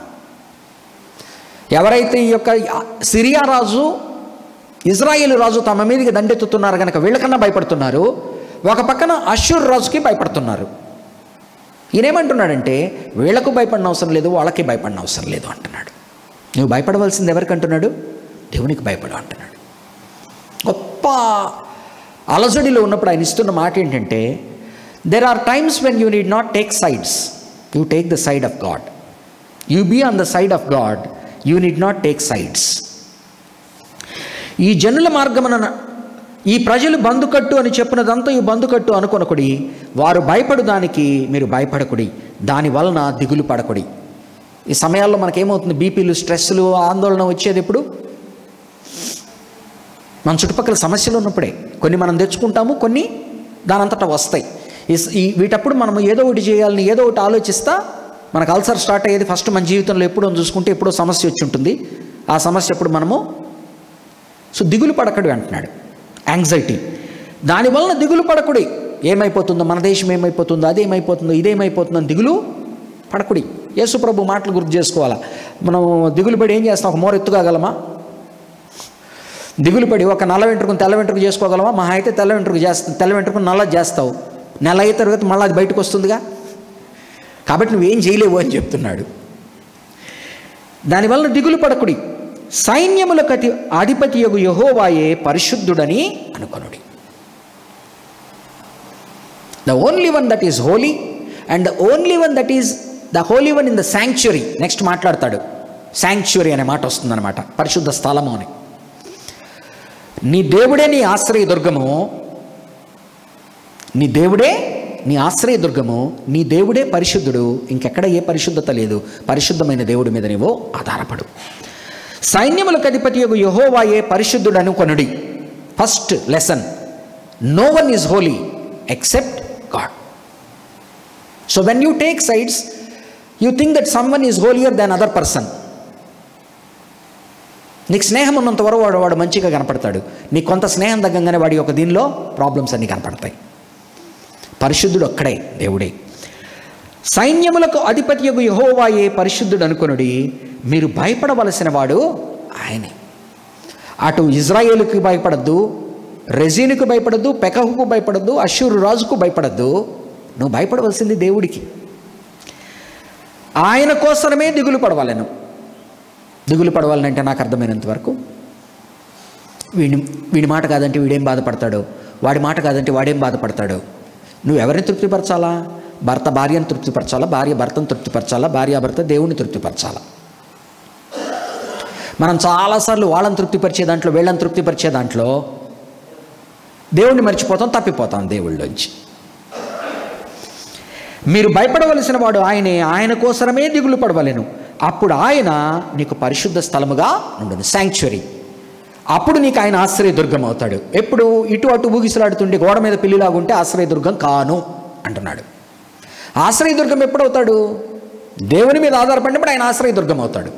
ఎవరైతే ఈ యొక్క సిరియా రాజు ఇజ్రాయేల్ రాజు తమ మీదకి దండెత్తుతున్నారు కనుక వీళ్ళకన్నా భయపడుతున్నారు ఒక పక్కన అశ్షూర్ రాజుకి భయపడుతున్నారు ఈయనేమంటున్నాడంటే వీళ్ళకు భయపడిన అవసరం లేదు వాళ్ళకి భయపడిన అవసరం లేదు అంటున్నాడు నువ్వు భయపడవలసింది ఎవరికి అంటున్నాడు దేవునికి భయపడు అంటున్నాడు గొప్ప అలజడిలో ఉన్నప్పుడు ఆయన ఇస్తున్న మాట ఏంటంటే there are times when you need not take sides you take the side of God you be on the side of God you need not take sides ఈ జనుల మార్గమున ఈ ప్రజలు బందుకట్టు అని చెప్పినదంతా ఈ బందుకట్టు అనుకొనకుడి వారు భయపడు దానికి మీరు భయపడకుడి దాని వలన దిగులు పడకుడి ఈ సమయాల్లో మనకేమవుతుంది బీపీలు స్ట్రెస్లు ఆందోళన వచ్చేది ఎప్పుడు మన చుట్టుపక్కల సమస్యలు ఉన్నప్పుడే కొన్ని మనం తెచ్చుకుంటాము కొన్ని దానంతటా వస్తాయి ఈ స- ఈ వీటప్పుడు మనం ఏదో ఒకటి చేయాలని ఏదో ఒకటి ఆలోచిస్తా మనకు అల్సర్ స్టార్ట్ అయ్యేది ఫస్ట్ మన జీవితంలో ఎప్పుడో చూసుకుంటే ఎప్పుడో సమస్య వచ్చి ఉంటుంది ఆ సమస్య ఎప్పుడు మనము సో దిగులు పడకడు అంటున్నాడు యాంగ్జైటీ దానివలన దిగులు పడకుడి ఏమైపోతుందో మన దేశం ఏమైపోతుందో అదేమైపోతుందో ఇదేమైపోతుందో అని దిగులు పడకుడి యేసు ప్రభు మాటలు గుర్తు చేసుకోవాలా మనం దిగులు పడి ఏం చేస్తాం ఒక మోర ఎత్తుకోగలమా దిగులు పడి ఒక నల్ల వెంట్రుకను తెల్ల వెంట్రుక చేసుకోగలమా మహా అయితే తెల్ల వెంట్రుక చేస్తా తెల్ల వెంట్రుకను నల్ల చేస్తావు నెల అయిన తర్వాత మళ్ళీ అది బయటకు వస్తుందిగా కాబట్టి నువ్వేం చేయలేవు అని చెప్తున్నాడు దానివల్ల దిగులు పడకుడి సైన్యములకు అతి అధిపతి యొగు యహోవాయే పరిశుద్ధుడని అనుకొనుడి the only one that is holy and the only one that is the holy one in the sanctuary next మాట్లాడతాడు శాంక్చురీ అనే మాట వస్తుందన్నమాట పరిశుద్ధ స్థలము అని నీ దేవుడే నీ ఆశ్రయ దుర్గము నీ దేవుడే నీ ఆశ్రయ దుర్గము నీ దేవుడే పరిశుద్ధుడు ఇంకెక్కడ ఏ పరిశుద్ధత లేదు పరిశుద్ధమైన దేవుడి మీద నీవో ఆధారపడు సైన్యములకు అధిపతి యొక్క యహోవాయే పరిశుద్ధుడు అనుకొనుడి first lesson no one is holy except God so when you take sides you think that someone is holier than other person నీకు స్నేహం ఉన్నంత వరకు వాడు వాడు మంచిగా కనపడతాడు నీకు కొంత స్నేహం తగ్గంగానే వాడి యొక్క దీనిలో ప్రాబ్లమ్స్ అన్నీ కనపడతాయి పరిశుద్ధుడు ఒక్కడే దేవుడే సైన్యములకు అధిపతి యొక్క యహోవాయే పరిశుద్ధుడు అనుకొనుడి మీరు భయపడవలసిన వాడు ఆయనే అటు ఇజ్రాయేలుకి భయపడద్దు రెజీనుకు భయపడద్దు పెకహుకు భయపడద్దు అశ్షూరు రాజుకు భయపడద్దు నువ్వు భయపడవలసింది దేవుడికి ఆయన కోసమే దిగులు పడవాలను దిగులు పడవాలంటే నాకు అర్థమైనంత వరకు వీడి వీడి మాట కాదంటే వీడేం బాధపడతాడు వాడి మాట కాదంటే వాడేం బాధపడతాడు నువ్వు ఎవరిని తృప్తిపరచాలా భర్త భార్యను తృప్తిపరచాలా భార్య భర్తను తృప్తిపరచాలా భార్య భర్త దేవుని తృప్తిపరచాలా మనం చాలాసార్లు వాళ్ళని తృప్తిపరిచే దాంట్లో వీళ్ళని తృప్తిపరిచే దాంట్లో దేవుణ్ణి మర్చిపోతాం తప్పిపోతాం దేవుళ్ళలోంచి మీరు భయపడవలసిన వాడు ఆయనే ఆయన కోసమే దిగులు పడవలెను అప్పుడు ఆయన నీకు పరిశుద్ధ స్థలముగా ఉండును శాంక్చురీ అప్పుడు నీకు ఆయన ఆశ్రయదుర్గం అవుతాడు ఎప్పుడు ఇటు అటు ఊగిసలాడుతుండే గోడ మీద పిల్లిలాగుంటే ఆశ్రయదుర్గం కాను అంటున్నాడు ఆశ్రయదుర్గం ఎప్పుడు అవుతాడు దేవుని మీద ఆధారపడినప్పుడు ఆయన ఆశ్రయదుర్గం అవుతాడు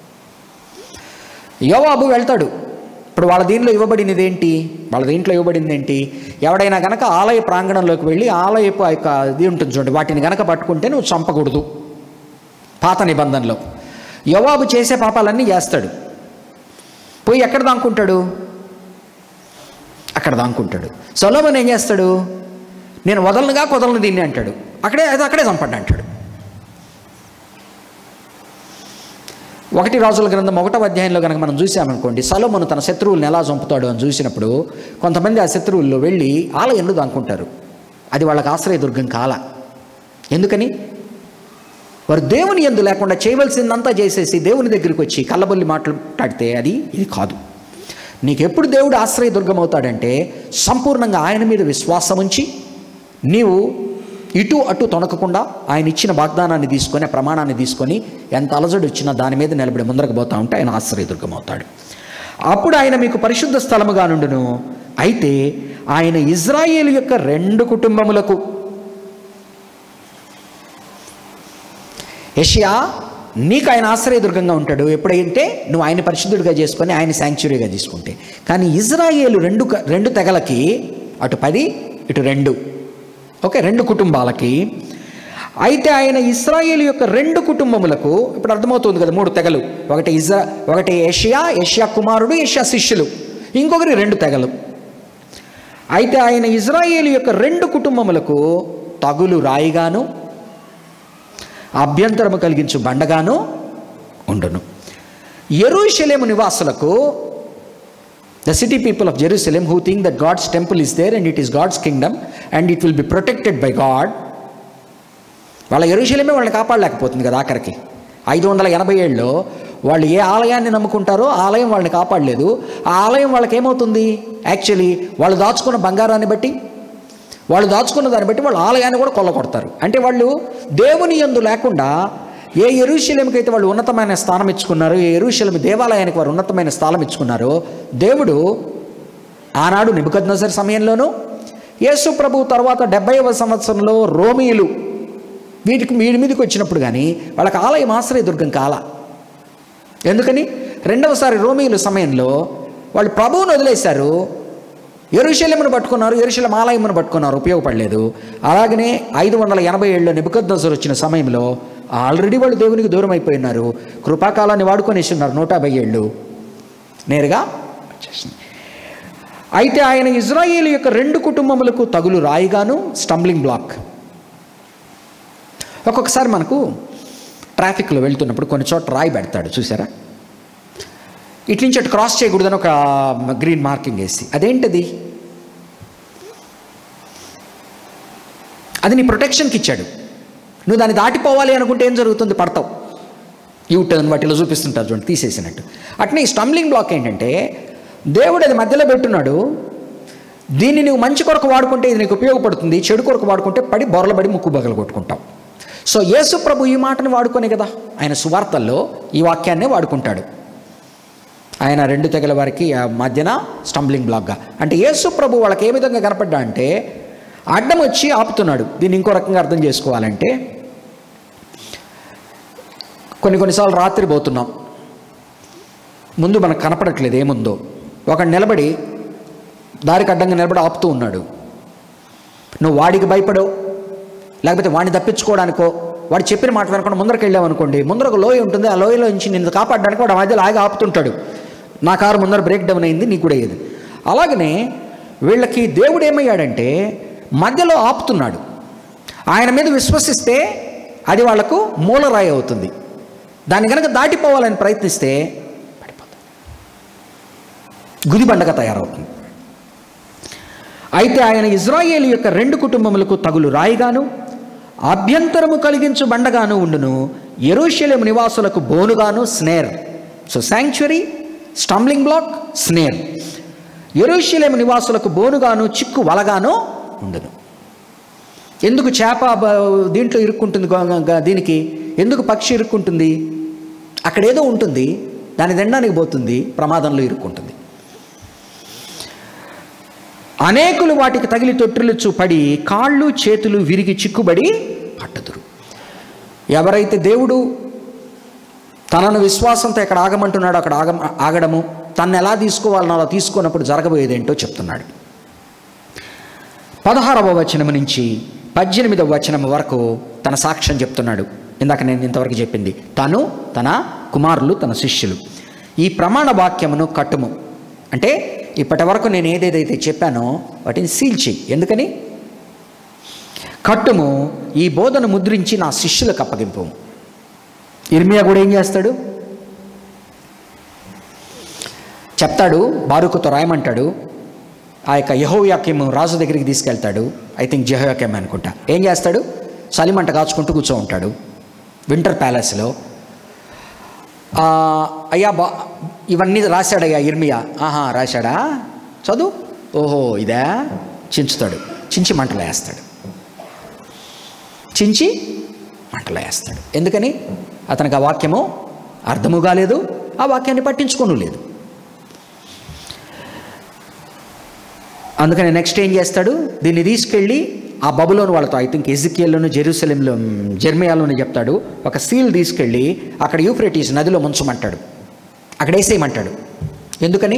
యోవాబు వెళ్తాడు ఇప్పుడు వాళ్ళ దీనిలో ఇవ్వబడినది ఏంటి వాళ్ళ దీంట్లో ఇవ్వబడింది ఏంటి ఎవడైనా గనక ఆలయ ప్రాంగణంలోకి వెళ్ళి ఆలయపు ఆ యొక్క ఇది ఉంటుంది చూడండి వాటిని గనక పట్టుకుంటే నువ్వు చంపకూడదు పాత నిబంధనలో యోవాబు చేసే పాపాలన్నీ చేస్తాడు పోయి ఎక్కడ దాక్కుంటాడు అక్కడ దాక్కుంటాడు సొలోమన్ ఏం చేస్తాడు నేను వదలనుగా కుదలను దీన్ని అంటాడు అక్కడే అది అక్కడే చంపండి అంటాడు ఒకటి రాజుల గ్రంథం ఒకటవ అధ్యాయంలో కనుక మనం చూసామనుకోండి సలోమను తన శత్రువులను ఎలా చంపుతాడు అని చూసినప్పుడు కొంతమంది ఆ శత్రువుల్లో వెళ్ళి ఆలయంలో దాక్కుంటారు అది వాళ్ళకి ఆశ్రయదుర్గం కాల ఎందుకని వారు దేవుని ఎందు లేకుండా చేయవలసిందంతా చేసేసి దేవుని దగ్గరికి వచ్చి కళ్ళబొల్లి మాట్లాడితే అది ఇది కాదు నీకెప్పుడు దేవుడు ఆశ్రయదుర్గం అవుతాడంటే సంపూర్ణంగా ఆయన మీద విశ్వాసం ఉంచి నీవు ఇటు అటు తొణకకుండా ఆయన ఇచ్చిన వాగ్దానాన్ని తీసుకొని ఆ ప్రమాణాన్ని తీసుకొని ఎంత అలజడి వచ్చినా దాని మీద నిలబడి ముందరకు పోతా ఉంటే ఆయన ఆశ్రయదుర్గం అవుతాడు అప్పుడు ఆయన మీకు పరిశుద్ధ స్థలముగా నుండును అయితే ఆయన ఇజ్రాయేలు యొక్క రెండు కుటుంబములకు యషియా నీకు ఆయన ఆశ్రయదుర్గంగా ఉంటాడు ఎప్పుడైతే నువ్వు ఆయన పరిశుద్ధుడిగా చేసుకొని ఆయన శాంక్చురీగా తీసుకుంటే కానీ ఇజ్రాయేలు రెండు క- రెండు తెగలకి అటు పది ఇటు రెండు ఓకే రెండు కుటుంబాలకి అయితే ఆయన ఇస్రాయేల్ యొక్క రెండు కుటుంబములకు ఇప్పుడు అర్థమవుతుంది కదా మూడు తెగలు ఒకటి ఇజ్రా ఒకటి ఏషియా ఏషియా కుమారుడు ఏషియా శిష్యులు ఇంకొకరి రెండు తెగలు అయితే ఆయన ఇజ్రాయేలు యొక్క రెండు కుటుంబములకు తగులు రాయిగాను అభ్యంతరము కలిగించు బండగాను ఉండును ఎరుషలేము నివాసులకు the city people of Jerusalem who think that God's temple is there and it is God's kingdom and it will be protected by God వాళ్ళ ఎరుషలేమే వాళ్ళని కాపాడలేకపోతుంది కదా ఆఖరికి ఐదు వందల ఎనభై ఏళ్ళలో వాళ్ళు ఏ ఆలయాన్ని నమ్ముకుంటారో ఆ ఆలయం వాళ్ళని కాపాడలేదు ఆ ఆలయం వాళ్ళకి ఏమవుతుంది యాక్చువల్లీ వాళ్ళు దాచుకున్న బంగారాన్ని బట్టి వాళ్ళు దాచుకున్న దాన్ని బట్టి వాళ్ళు ఆలయాన్ని కూడా కొల్లగొడతారు అంటే వాళ్ళు దేవుని యందు లేకుండా ఏ ఎరుశలేమికి అయితే వాళ్ళు ఉన్నతమైన స్థానం ఇచ్చుకున్నారో ఏ ఎరుశలేమి దేవాలయానికి వారు ఉన్నతమైన స్థానం ఇచ్చుకున్నారో దేవుడు ఆనాడు నిబుకద్నజర్ సమయంలోనూ యేసు ప్రభు తర్వాత డెబ్బైవ సంవత్సరంలో రోమియులు వీటికి వీడి మీదకి వచ్చినప్పుడు కానీ వాళ్ళకి ఆలయం ఆశ్రయదుర్గం కాల ఎందుకని రెండవసారి రోమియుల సమయంలో వాళ్ళు ప్రభువును వదిలేశారు ఎరుశల్యమును పట్టుకున్నారు ఎరుశలం ఆలయమును పట్టుకున్నారు ఉపయోగపడలేదు అలాగనే ఐదు వందల ఎనభై ఏళ్ళలో నిబుకద్నజర్ వచ్చిన సమయంలో ఆల్రెడీ వాళ్ళు దేవునికి దూరం అయిపోయి ఉన్నారు కృపాకాలాన్ని వాడుకొనేసి ఉన్నారు నూట యాభై ఏళ్ళు నేరుగా వచ్చేసింది అయితే ఆయన ఇజ్రాయేల్ యొక్క రెండు కుటుంబములకు తగులు రాయిగాను స్టంబ్లింగ్ బ్లాక్ ఒక్కొక్కసారి మనకు ట్రాఫిక్లో వెళ్తున్నప్పుడు కొన్ని చోట్ల రాయి పెడతాడు చూసారా ఇటు నుంచి అటు క్రాస్ చేయకూడదని ఒక గ్రీన్ మార్కింగ్ వేసి అదేంటది అది నీ ప్రొటెక్షన్కి ఇచ్చాడు నువ్వు దాన్ని దాటిపోవాలి అనుకుంటే ఏం జరుగుతుంది పడతావు యూ టర్న్ వాటిలో చూపిస్తుంటారు చూడండి తీసేసినట్టు అట్నే ఈ స్టంబ్లింగ్ బ్లాక్ ఏంటంటే దేవుడు అది మధ్యలో పెట్టున్నాడు దీన్ని నువ్వు మంచి కొరకు వాడుకుంటే ఇది నీకు ఉపయోగపడుతుంది చెడు కొరకు వాడుకుంటే పడి బొరలబడి ముక్కు బగలు కొట్టుకుంటావు సో యేసు ప్రభు ఈ మాటని వాడుకునే కదా ఆయన సువార్తల్లో ఈ వాక్యాన్నే వాడుకుంటాడు ఆయన రెండు తెగల వారికి ఆ మధ్యన స్టంబ్లింగ్ బ్లాక్గా అంటే యేసు ప్రభు వాళ్ళకి ఏ విధంగా కనపడ్డా అంటే అడ్డం వచ్చి ఆపుతున్నాడు దీన్ని ఇంకో రకంగా అర్థం చేసుకోవాలంటే కొన్ని కొన్నిసార్లు రాత్రి పోతున్నాం ముందు మనకు కనపడట్లేదు ఏముందో ఒక నిలబడి దారికి అడ్డంగా నిలబడి ఆపుతూ ఉన్నాడు నువ్వు వాడికి భయపడో లేకపోతే వాడిని తప్పించుకోవడానికో వాడు చెప్పిన మాట వినకుండా ముందరకు వెళ్ళావు అనుకోండి ముందర ఒక లోయ ఉంటుంది ఆ లోయలో నుంచి నిన్ను కాపాడడానికి వాడు ఆ మధ్యలో ఆగి ఆపుతుంటాడు నా కారు ముందర బ్రేక్ డౌన్ అయింది నీకు కూడా అయ్యేది అలాగనే వీళ్ళకి దేవుడు ఏమయ్యాడంటే మధ్యలో ఆపుతున్నాడు ఆయన మీద విశ్వసిస్తే అది వాళ్లకు మూలరాయి అవుతుంది దాన్ని కనుక దాటిపోవాలని ప్రయత్నిస్తే పడిపోతుంది గుదిబండగా తయారవుతుంది అయితే ఆయన ఇజ్రాయేలు యొక్క రెండు కుటుంబములకు తగులు రాయిగాను అభ్యంతరము కలిగించు బండగాను ఉండును ఎరుషలేం నివాసులకు బోనుగాను snare so sanctuary stumbling block snare ఎరుషలేం నివాసులకు బోనుగాను చిక్కు వలగాను ఉండును ఎందుకు చేప బ- దీంట్లో ఇరుక్కుంటుంది గ- గ- దీనికి ఎందుకు పక్షి ఇరుక్కుంటుంది అక్కడ ఏదో ఉంటుంది దాని తినడానికి పోతుంది ప్రమాదంలో ఇరుక్కుంటుంది అనేకులు వాటికి తగిలి తొట్టిల్లుచు పడి కాళ్ళు చేతులు విరిగి చిక్కుబడి పట్టుదురు ఎవరైతే దేవుడు తనను విశ్వాసంతో ఎక్కడ ఆగమంటున్నాడో అక్కడ ఆగ ఆగడము తను ఎలా తీసుకోవాలనో అలా తీసుకున్నప్పుడు జరగబోయేదేంటో చెప్తున్నాడు పదహారవ వచనం నుంచి పద్దెనిమిదవ వచనం వరకు తన సాక్ష్యం చెప్తున్నాడు ఇందాక నేను ఇంతవరకు చెప్పింది తను తన కుమారులు తన శిష్యులు ఈ ప్రమాణ వాక్యమును కట్టుము అంటే ఇప్పటి వరకు నేను ఏదేదైతే చెప్పానో వాటిని సీల్ చెయ్యి ఎందుకని కట్టుము ఈ బోధన ముద్రించి నా శిష్యులకు అప్పగింపు ఇర్మియా కూడా ఏం చేస్తాడు చెప్తాడు బారుకుతో రాయమంటాడు ఆ యొక్క యహోయాక్యం రాజు దగ్గరికి తీసుకెళ్తాడు ఐ థింక్ జహోయాక్యం అనుకుంటా ఏం చేస్తాడు చలిమంట కాచుకుంటూ కూర్చో ఉంటాడు వింటర్ ప్యాలెస్లో ఆ, అయ్యా బా ఇవన్నీ రాశాడయ్యా ఇర్మియా ఆహా రాశాడా చదువు ఓహో ఇదా చించుతాడు చించి మంటలు వేస్తాడు చించి మంటలు వేస్తాడు ఎందుకని అతనికి ఆ వాక్యము అర్థము కాలేదు ఆ వాక్యాన్ని పట్టించుకోను లేదు అందుకని నెక్స్ట్ ఏం చేస్తాడు దీన్ని తీసుకెళ్ళి ఆ బబులోని వాళ్ళతో ఐ థింక్ ఎజికియల్లోను జెరూసలేంలో జెర్మియాలోను చెప్తాడు ఒక సీల్ తీసుకెళ్ళి అక్కడ యూఫ్రెటీస్ నదిలో ముంచమంటాడు అక్కడ వేసేయమంటాడు ఎందుకని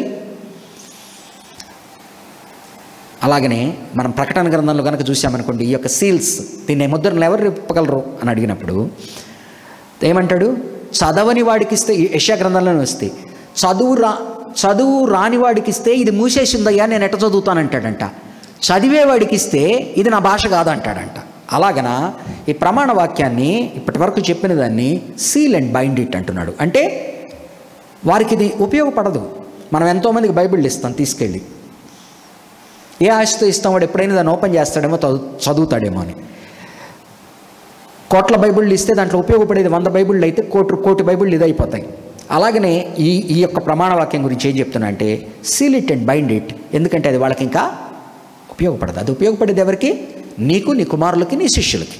అలాగనే మనం ప్రకటన గ్రంథంలో కనుక చూసామనుకోండి ఈ యొక్క సీల్స్ దీన్ని ముద్రలు ఎవరు ఇప్పగలరు అని అడిగినప్పుడు ఏమంటాడు చదవని వాడికి ఇస్తే యశా గ్రంథంలోనే వస్తే చదువు రా చదువు రాని వాడికి ఇస్తే ఇది మూసేసిందయ్యా నేను ఎట్ట చదువుతానంటాడంట చదివేవాడికి ఇస్తే ఇది నా భాష కాదంటాడంట అలాగనా ఈ ప్రమాణ వాక్యాన్ని ఇప్పటి వరకు చెప్పిన దాన్ని సీల్ అండ్ బైండ్ ఇట్ అంటున్నాడు అంటే వారికి ఇది ఉపయోగపడదు మనం ఎంతోమందికి బైబిల్ ఇస్తాం తీసుకెళ్ళి ఏ ఆశతో ఇస్తాం వాడు ఎప్పుడైనా దాన్ని ఓపెన్ చేస్తాడేమో చదువు చదువుతాడేమో అని కోట్ల బైబిళ్ళు ఇస్తే దాంట్లో ఉపయోగపడేది వంద బైబిళ్ళు అయితే కోటి కోటి బైబిళ్ళు ఇది అయిపోతాయి అలాగనే ఈ ఈ యొక్క ప్రమాణ వాక్యం గురించి ఏం చెప్తున్నా అంటే seal it and bind it ఎందుకంటే అది వాళ్ళకి ఇంకా ఉపయోగపడదు అది ఉపయోగపడేది ఎవరికి నీకు నీ కుమారులకి నీ శిష్యులకి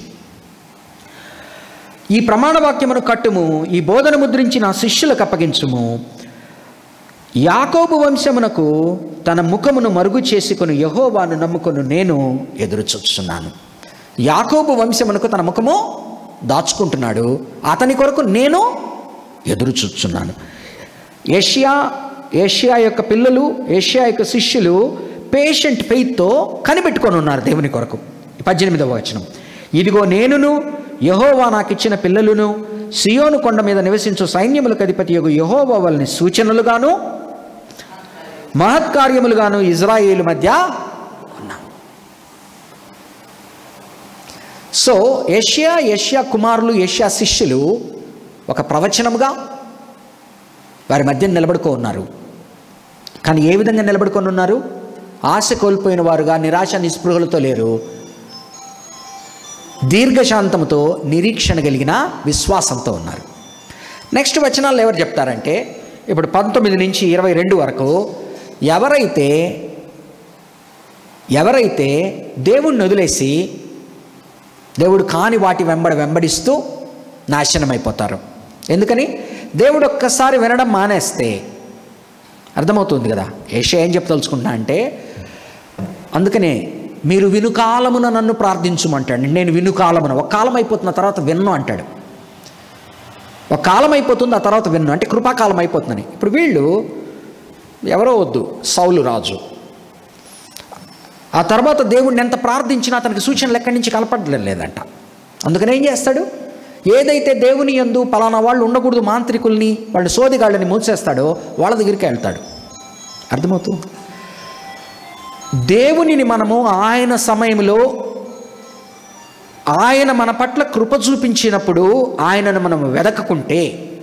ఈ ప్రమాణ వాక్యమును కట్టుము ఈ బోధన ముద్రించి నా శిష్యులకు అప్పగించుము యాకోబు వంశమునకు తన ముఖమును మరుగు చేసుకుని యహోవాను నమ్ముకుని నేను ఎదురుచూస్తున్నాను యాకోబు వంశమునకు తన ముఖము దాచుకుంటున్నాడు అతని కొరకు నేను ఎదురుచూస్తున్నాను ఏషియా ఏషియా యొక్క పిల్లలు ఏషియా యొక్క శిష్యులు పేషెంట్ ఫెయిత్తో కనిపెట్టుకొని ఉన్నారు దేవుని కొరకు పద్దెనిమిదవ వచనం ఇదిగో నేనును యహోవా నాకు ఇచ్చిన పిల్లలను సియోను కొండ మీద నివసించు సైన్యములకు అధిపతి యొక్క యహోవా వాళ్ళని సూచనలుగాను మహత్కార్యములుగాను ఇజ్రాయేలు మధ్య ఉన్నాం సో ఏషియా ఏషియా కుమారులు ఏషియా శిష్యులు ఒక ప్రవచనముగా వారి మధ్య నిలబడుకో ఉన్నారు కానీ ఏ విధంగా నిలబడుకొని ఉన్నారు ఆశ కోల్పోయిన వారుగా నిరాశ నిస్పృహలతో లేరు దీర్ఘశాంతముతో నిరీక్షణ కలిగిన విశ్వాసంతో ఉన్నారు నెక్స్ట్ వచనాలు ఎవరు చెప్తారంటే ఇప్పుడు పంతొమ్మిది నుంచి ఇరవై రెండు వరకు ఎవరైతే ఎవరైతే దేవుణ్ణి వదిలేసి దేవుడు కాని వాటి వెంబడి వెంబడిస్తూ నాశనమైపోతారు ఎందుకని దేవుడు ఒక్కసారి వినడం మానేస్తే అర్థమవుతుంది కదా ఏషియా ఏం చెప్పదలుచుకుంటున్నా అంటే అందుకనే మీరు వినుకాలమున నన్ను ప్రార్థించుమంటాడు నేను వినుకాలమున ఒక కాలం అయిపోతున్న తర్వాత విన్ను అంటాడు ఒక కాలం అయిపోతుంది ఆ తర్వాత విన్ను అంటే కృపాకాలం అయిపోతుందని ఇప్పుడు వీళ్ళు ఎవరో వద్దు సౌలు రాజు ఆ తర్వాత దేవుడిని ఎంత ప్రార్థించినా అతనికి సూచనలు ఎక్కడి నుంచి కనపడలేదు లేదంట అందుకని ఏం చేస్తాడు ఏదైతే దేవుని యందు పలానా వాళ్ళు ఉండకూడదు మాంత్రికుల్ని వాళ్ళు సోదిగాళ్ళని మూసేస్తాడో వాళ్ళ దగ్గరికి వెళ్తాడు అర్థమవుతుంది దేవునిని మనము ఆయన సమయంలో ఆయన మన పట్ల కృప చూపించినప్పుడు ఆయనను మనం వెదకకుంటే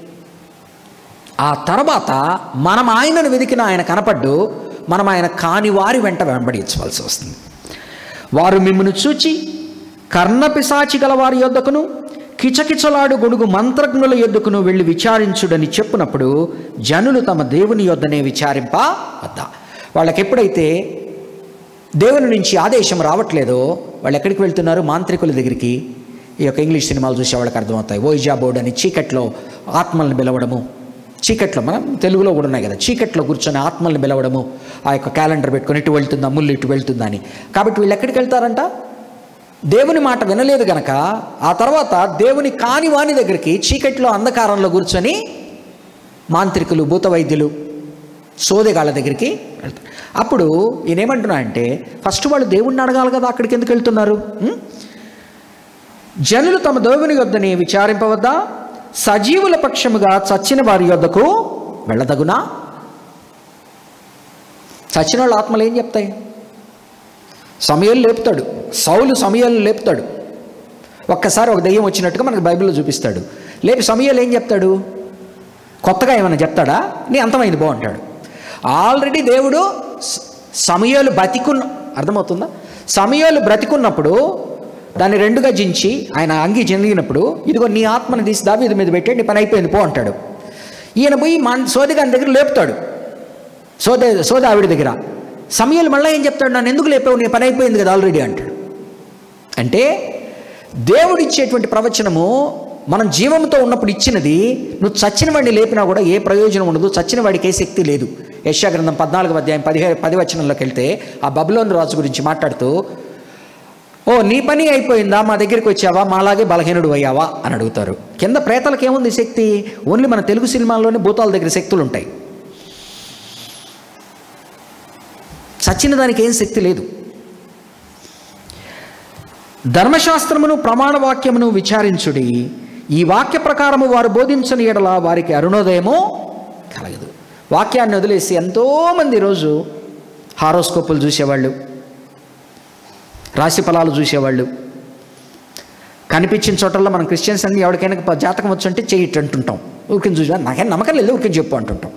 ఆ తర్వాత మనం ఆయనను వెతికిన ఆయన కనపడ్డు మనం ఆయన కాని వారి వెంట వెంబడించవలసి వస్తుంది వారు మిమ్మల్ని చూచి కర్ణపిశాచి గల వారి యొద్దకును కిచకిచలాడు గొడుగు మంత్రజ్ఞుల యొద్దకును వెళ్ళి విచారించుడని చెప్పినప్పుడు జనులు తమ దేవుని యొద్దనే విచారింప వద్దా వాళ్ళకి ఎప్పుడైతే దేవుని నుంచి ఆదేశం రావట్లేదో వాళ్ళు ఎక్కడికి వెళ్తున్నారు మాంత్రికుల దగ్గరికి ఈ యొక్క ఇంగ్లీష్ సినిమాలు చూసే వాళ్ళకి అర్థమవుతాయి ఓయిజా బోర్డ్ అని చీకట్లో ఆత్మల్ని పిలవడము చీకట్లో మనం తెలుగులో కూడా ఉన్నాయి కదా చీకట్లో కూర్చొని ఆత్మల్ని పిలవడము ఆ యొక్క క్యాలెండర్ పెట్టుకొని ఇటు వెళ్తుందా ముళ్ళు ఇటు వెళ్తుందా అని కాబట్టి వీళ్ళు ఎక్కడికి వెళ్తారంట దేవుని మాట వినలేదు గనక ఆ తర్వాత దేవుని కాని వాని దగ్గరికి చీకట్లో అంధకారంలో కూర్చొని మాంత్రికులు భూత వైద్యులు సోదెగాళ్ళ దగ్గరికి వెళ్తారు అప్పుడు ఈయన ఏమంటున్నా అంటే ఫస్ట్ వాళ్ళు దేవుణ్ణి అడగాలి కదా అక్కడికి ఎందుకు వెళ్తున్నారు ఉం? జనులు తమ దేవుని యొద్దని విచారింపవద్దా సజీవుల పక్షముగా చచ్చిన వారి యొద్దకు వెళ్ళదగునా చచ్చిన వాళ్ళ ఆత్మలు ఏం చెప్తాయి సమయాలు లేపుతాడు సౌలు సమయాలు లేపుతాడు ఒక్కసారి ఒక దెయ్యం వచ్చినట్టుగా మనకు బైబిల్లో చూపిస్తాడు లేపి సమయాలు ఏం చెప్తాడు కొత్తగా ఏమైనా చెప్తాడా నీ అంతమైంది బో అంటాడు ఆల్రెడీ దేవుడు స- సమయాలు బతికున్న అర్థమవుతుందా సమయాలు బ్రతికున్నప్పుడు దాన్ని రెండుగా జించి ఆయన అంగి చెందినప్పుడు ఇదిగో నీ ఆత్మని తీసి దావీదు మీద పెట్టాడు నీ పని అయిపోయింది పో అంటాడు ఈయన పోయి మా సోదిగాని దగ్గర లేపుతాడు సోద సోద ఆవిడ దగ్గర సమయాలు మళ్ళీ ఏం చెప్తాడు నన్ను ఎందుకు లేపావు నీ పని అయిపోయింది కదా ఆల్రెడీ అంటాడు అంటే దేవుడు ఇచ్చేటువంటి ప్రవచనము మనం జీవంతో ఉన్నప్పుడు ఇచ్చినది నువ్వు చచ్చిన వాడిని లేపినా కూడా ఏ ప్రయోజనం ఉండదు చచ్చిన వాడికి ఏ శక్తి లేదు యశా గ్రంథం పద్నాలుగు అధ్యాయం పదిహేను పది వచనంలోకి వెళ్తే ఆ బబులోన్ రాజు గురించి మాట్లాడుతూ ఓ నీ పని అయిపోయిందా మా దగ్గరికి వచ్చావా మాలాగే బలహీనుడు అయ్యావా అని అడుగుతారు కింద ప్రేతలకు ఏముంది శక్తి ఓన్లీ మన తెలుగు సినిమాల్లోనే భూతాల దగ్గర శక్తులు ఉంటాయి చచ్చిన దానికి ఏం శక్తి లేదు ధర్మశాస్త్రమును ప్రమాణవాక్యమును విచారించుడి ఈ వాక్య ప్రకారము వారు బోధించని ఎడల వారికి అరుణోదయము కలగదు వాక్యాన్ని వదిలేసి ఎంతోమంది ఈరోజు హారోస్కోపులు చూసేవాళ్ళు రాశి ఫలాలు చూసేవాళ్ళు కనిపించిన చోటల్లో మనం క్రిస్టియన్స్ అన్ని ఎవరికైనా ప- జాతకం వచ్చంటే చెయ్యి అంటుంటాం ఊరికని చూసా నాకేం నమ్మకం లేదు ఊరికని చెప్పు అంటుంటాం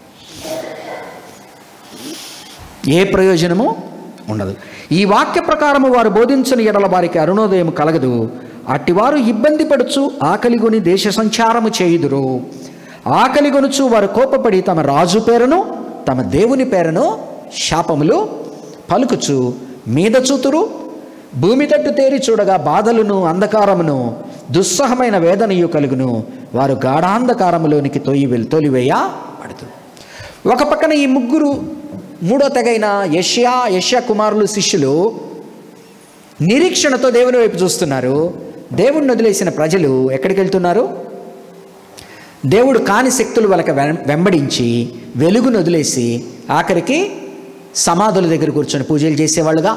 ఏ ప్రయోజనము ఉండదు ఈ వాక్య ప్రకారము వారు బోధించని ఎడల వారికి అరుణోదయం కలగదు అట్టివారు ఇబ్బంది పడుచు ఆకలిగొని దేశ సంచారము చేయుదురు ఆకలిగొనుచు వారు కోపపడి తమ రాజు పేరును తమ దేవుని పేరును శాపములు పలుకుచు మీద చూతురు భూమి తట్టు తేరి చూడగా బాధలను అంధకారమును దుస్సహమైన వేదనయు కలుగును వారు గాఢాంధకారములోనికి తొయ్యి వెల్ తొలివేయ పడుతుంది ఒక పక్కన ఈ ముగ్గురు మూడో తెగైన యష్యా యష్యా కుమారులు శిష్యులు నిరీక్షణతో దేవుని వైపు చూస్తున్నారు దేవుడిని వదిలేసిన ప్రజలు ఎక్కడికి వెళ్తున్నారు దేవుడు కాని శక్తులు వాళ్ళకి వెం- వెంబడించి వెలుగును వదిలేసి ఆఖరికి సమాధుల దగ్గర కూర్చొని పూజలు చేసేవాళ్ళుగా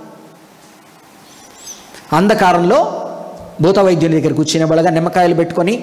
అంధకారంలో భూత వైద్యుని దగ్గర కూర్చునే వాళ్ళగా నిమ్మకాయలు పెట్టుకొని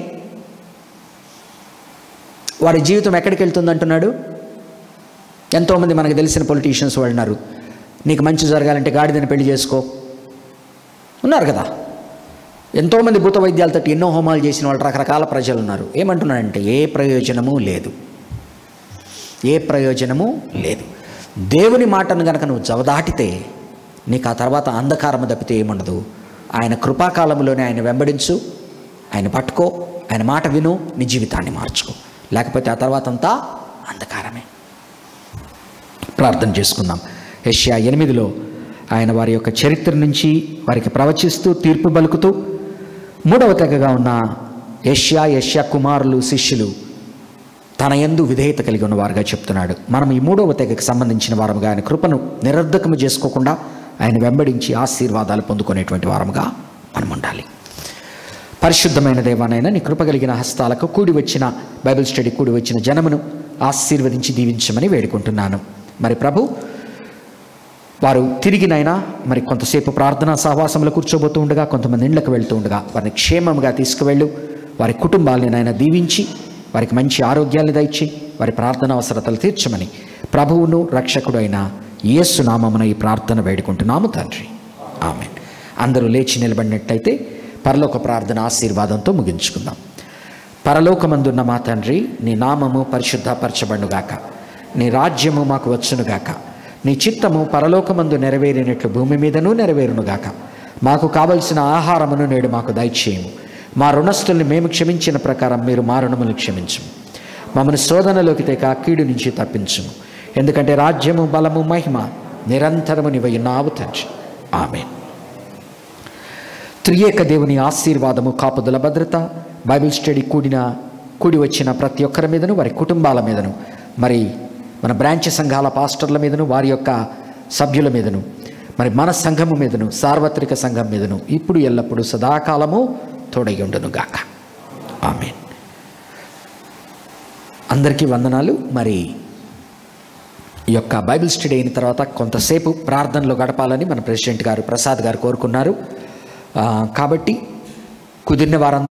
వారి జీవితం ఎక్కడికి వెళ్తుంది అంటున్నాడు ఎంతోమంది మనకు తెలిసిన పొలిటీషియన్స్ వాళ్ళు ఉన్నారు నీకు మంచి జరగాలంటే గాడిదని పెళ్లి చేసుకో ఉన్నారు కదా ఎంతోమంది భూత వైద్యాలతో ఎన్నో హోమాలు చేసిన వాళ్ళు రకరకాల ప్రజలు ఉన్నారు ఏమంటున్నాడంటే ఏ ప్రయోజనము లేదు ఏ ప్రయోజనము లేదు దేవుని మాటను గనక నువ్వు జవదాటితే నీకు ఆ తర్వాత అంధకారము తప్పితే ఏముండదు ఆయన కృపాకాలంలోనే ఆయన వెంబడించు ఆయన పట్టుకో ఆయన మాట విను నీ జీవితాన్ని మార్చుకో లేకపోతే ఆ తర్వాత అంతా అంధకారమే ప్రార్థన చేసుకుందాం యష్యా ఎనిమిదిలో ఆయన వారి యొక్క చరిత్ర నుంచి వారికి ప్రవచిస్తూ తీర్పు పలుకుతూ మూడవ తెగగా ఉన్న యష్యా యష్యా కుమారులు శిష్యులు తన యందు విధేయత కలిగి ఉన్నవారుగా చెప్తున్నాడు మనం ఈ మూడవ తెగకి సంబంధించిన వారముగా ఆయన కృపను నిరర్ధకము చేసుకోకుండా ఆయన వెంబడించి ఆశీర్వాదాలు పొందుకునేటువంటి వారముగా మనం ఉండాలి పరిశుద్ధమైన దేవానైనా నీ కృప కలిగిన హస్తాలకు కూడి వచ్చిన బైబిల్ స్టడీ కూడి వచ్చిన జనమును ఆశీర్వదించి దీవించమని వేడుకుంటున్నాను మరి ప్రభు వారు తిరిగినైనా మరి కొంతసేపు ప్రార్థనా సహవాసంలో కూర్చోబోతూ ఉండగా కొంతమంది ఇండ్లకు వెళ్తూ ఉండగా వారిని క్షేమంగా తీసుకువెళ్ళు వారి కుటుంబాలని నాయన దీవించి వారికి మంచి ఆరోగ్యాన్ని దయచి వారి ప్రార్థన అవసరతలు తీర్చమని ప్రభువును రక్షకుడు అయిన యేసు నామమున ఈ ప్రార్థన వేడుకుంటున్నాము తండ్రి ఆమె అందరూ లేచి నిలబడినట్టయితే పరలోక ప్రార్థన ఆశీర్వాదంతో ముగించుకుందాం పరలోకమందున్న మా తండ్రి నీ నామము పరిశుద్ధపరచబడుగాక నీ రాజ్యము మాకు వచ్చునుగాక నీ చిత్తము పరలోకమందు నెరవేరినట్లు భూమి మీదనూ నెరవేరునుగాక మాకు కావలసిన ఆహారమును నేడు మాకు దయచేయము మా రుణస్థుల్ని మేము క్షమించిన ప్రకారం మీరు మా రుణములు క్షమించము మమ్మల్ని శోధనలోకి తెక కీడు నుంచి తప్పించుము ఎందుకంటే రాజ్యము బలము మహిమ నిరంతరము నివయున్నావు తండ్రి ఆమె త్రియేక దేవుని ఆశీర్వాదము కాపుదల భద్రత బైబిల్ స్టడీ కూడిన కూడి వచ్చిన ప్రతి ఒక్కరి మీదను వారి కుటుంబాల మీదను మరి మన బ్రాంచ్ సంఘాల పాస్టర్ల మీదను వారి యొక్క సభ్యుల మీదను మరి మన సంఘము మీదను సార్వత్రిక సంఘం మీదను ఇప్పుడు ఎల్లప్పుడూ సదాకాలము తోడయుండును గాక ఆమె అందరికీ వందనాలు మరి ఈ యొక్క బైబిల్ స్టడీ అయిన తర్వాత కొంతసేపు ప్రార్థనలో గడపాలని మన ప్రెసిడెంట్ గారు ప్రసాద్ గారు కోరుకున్నారు ఆ, కాబట్టి కుదిరిన వారందరూ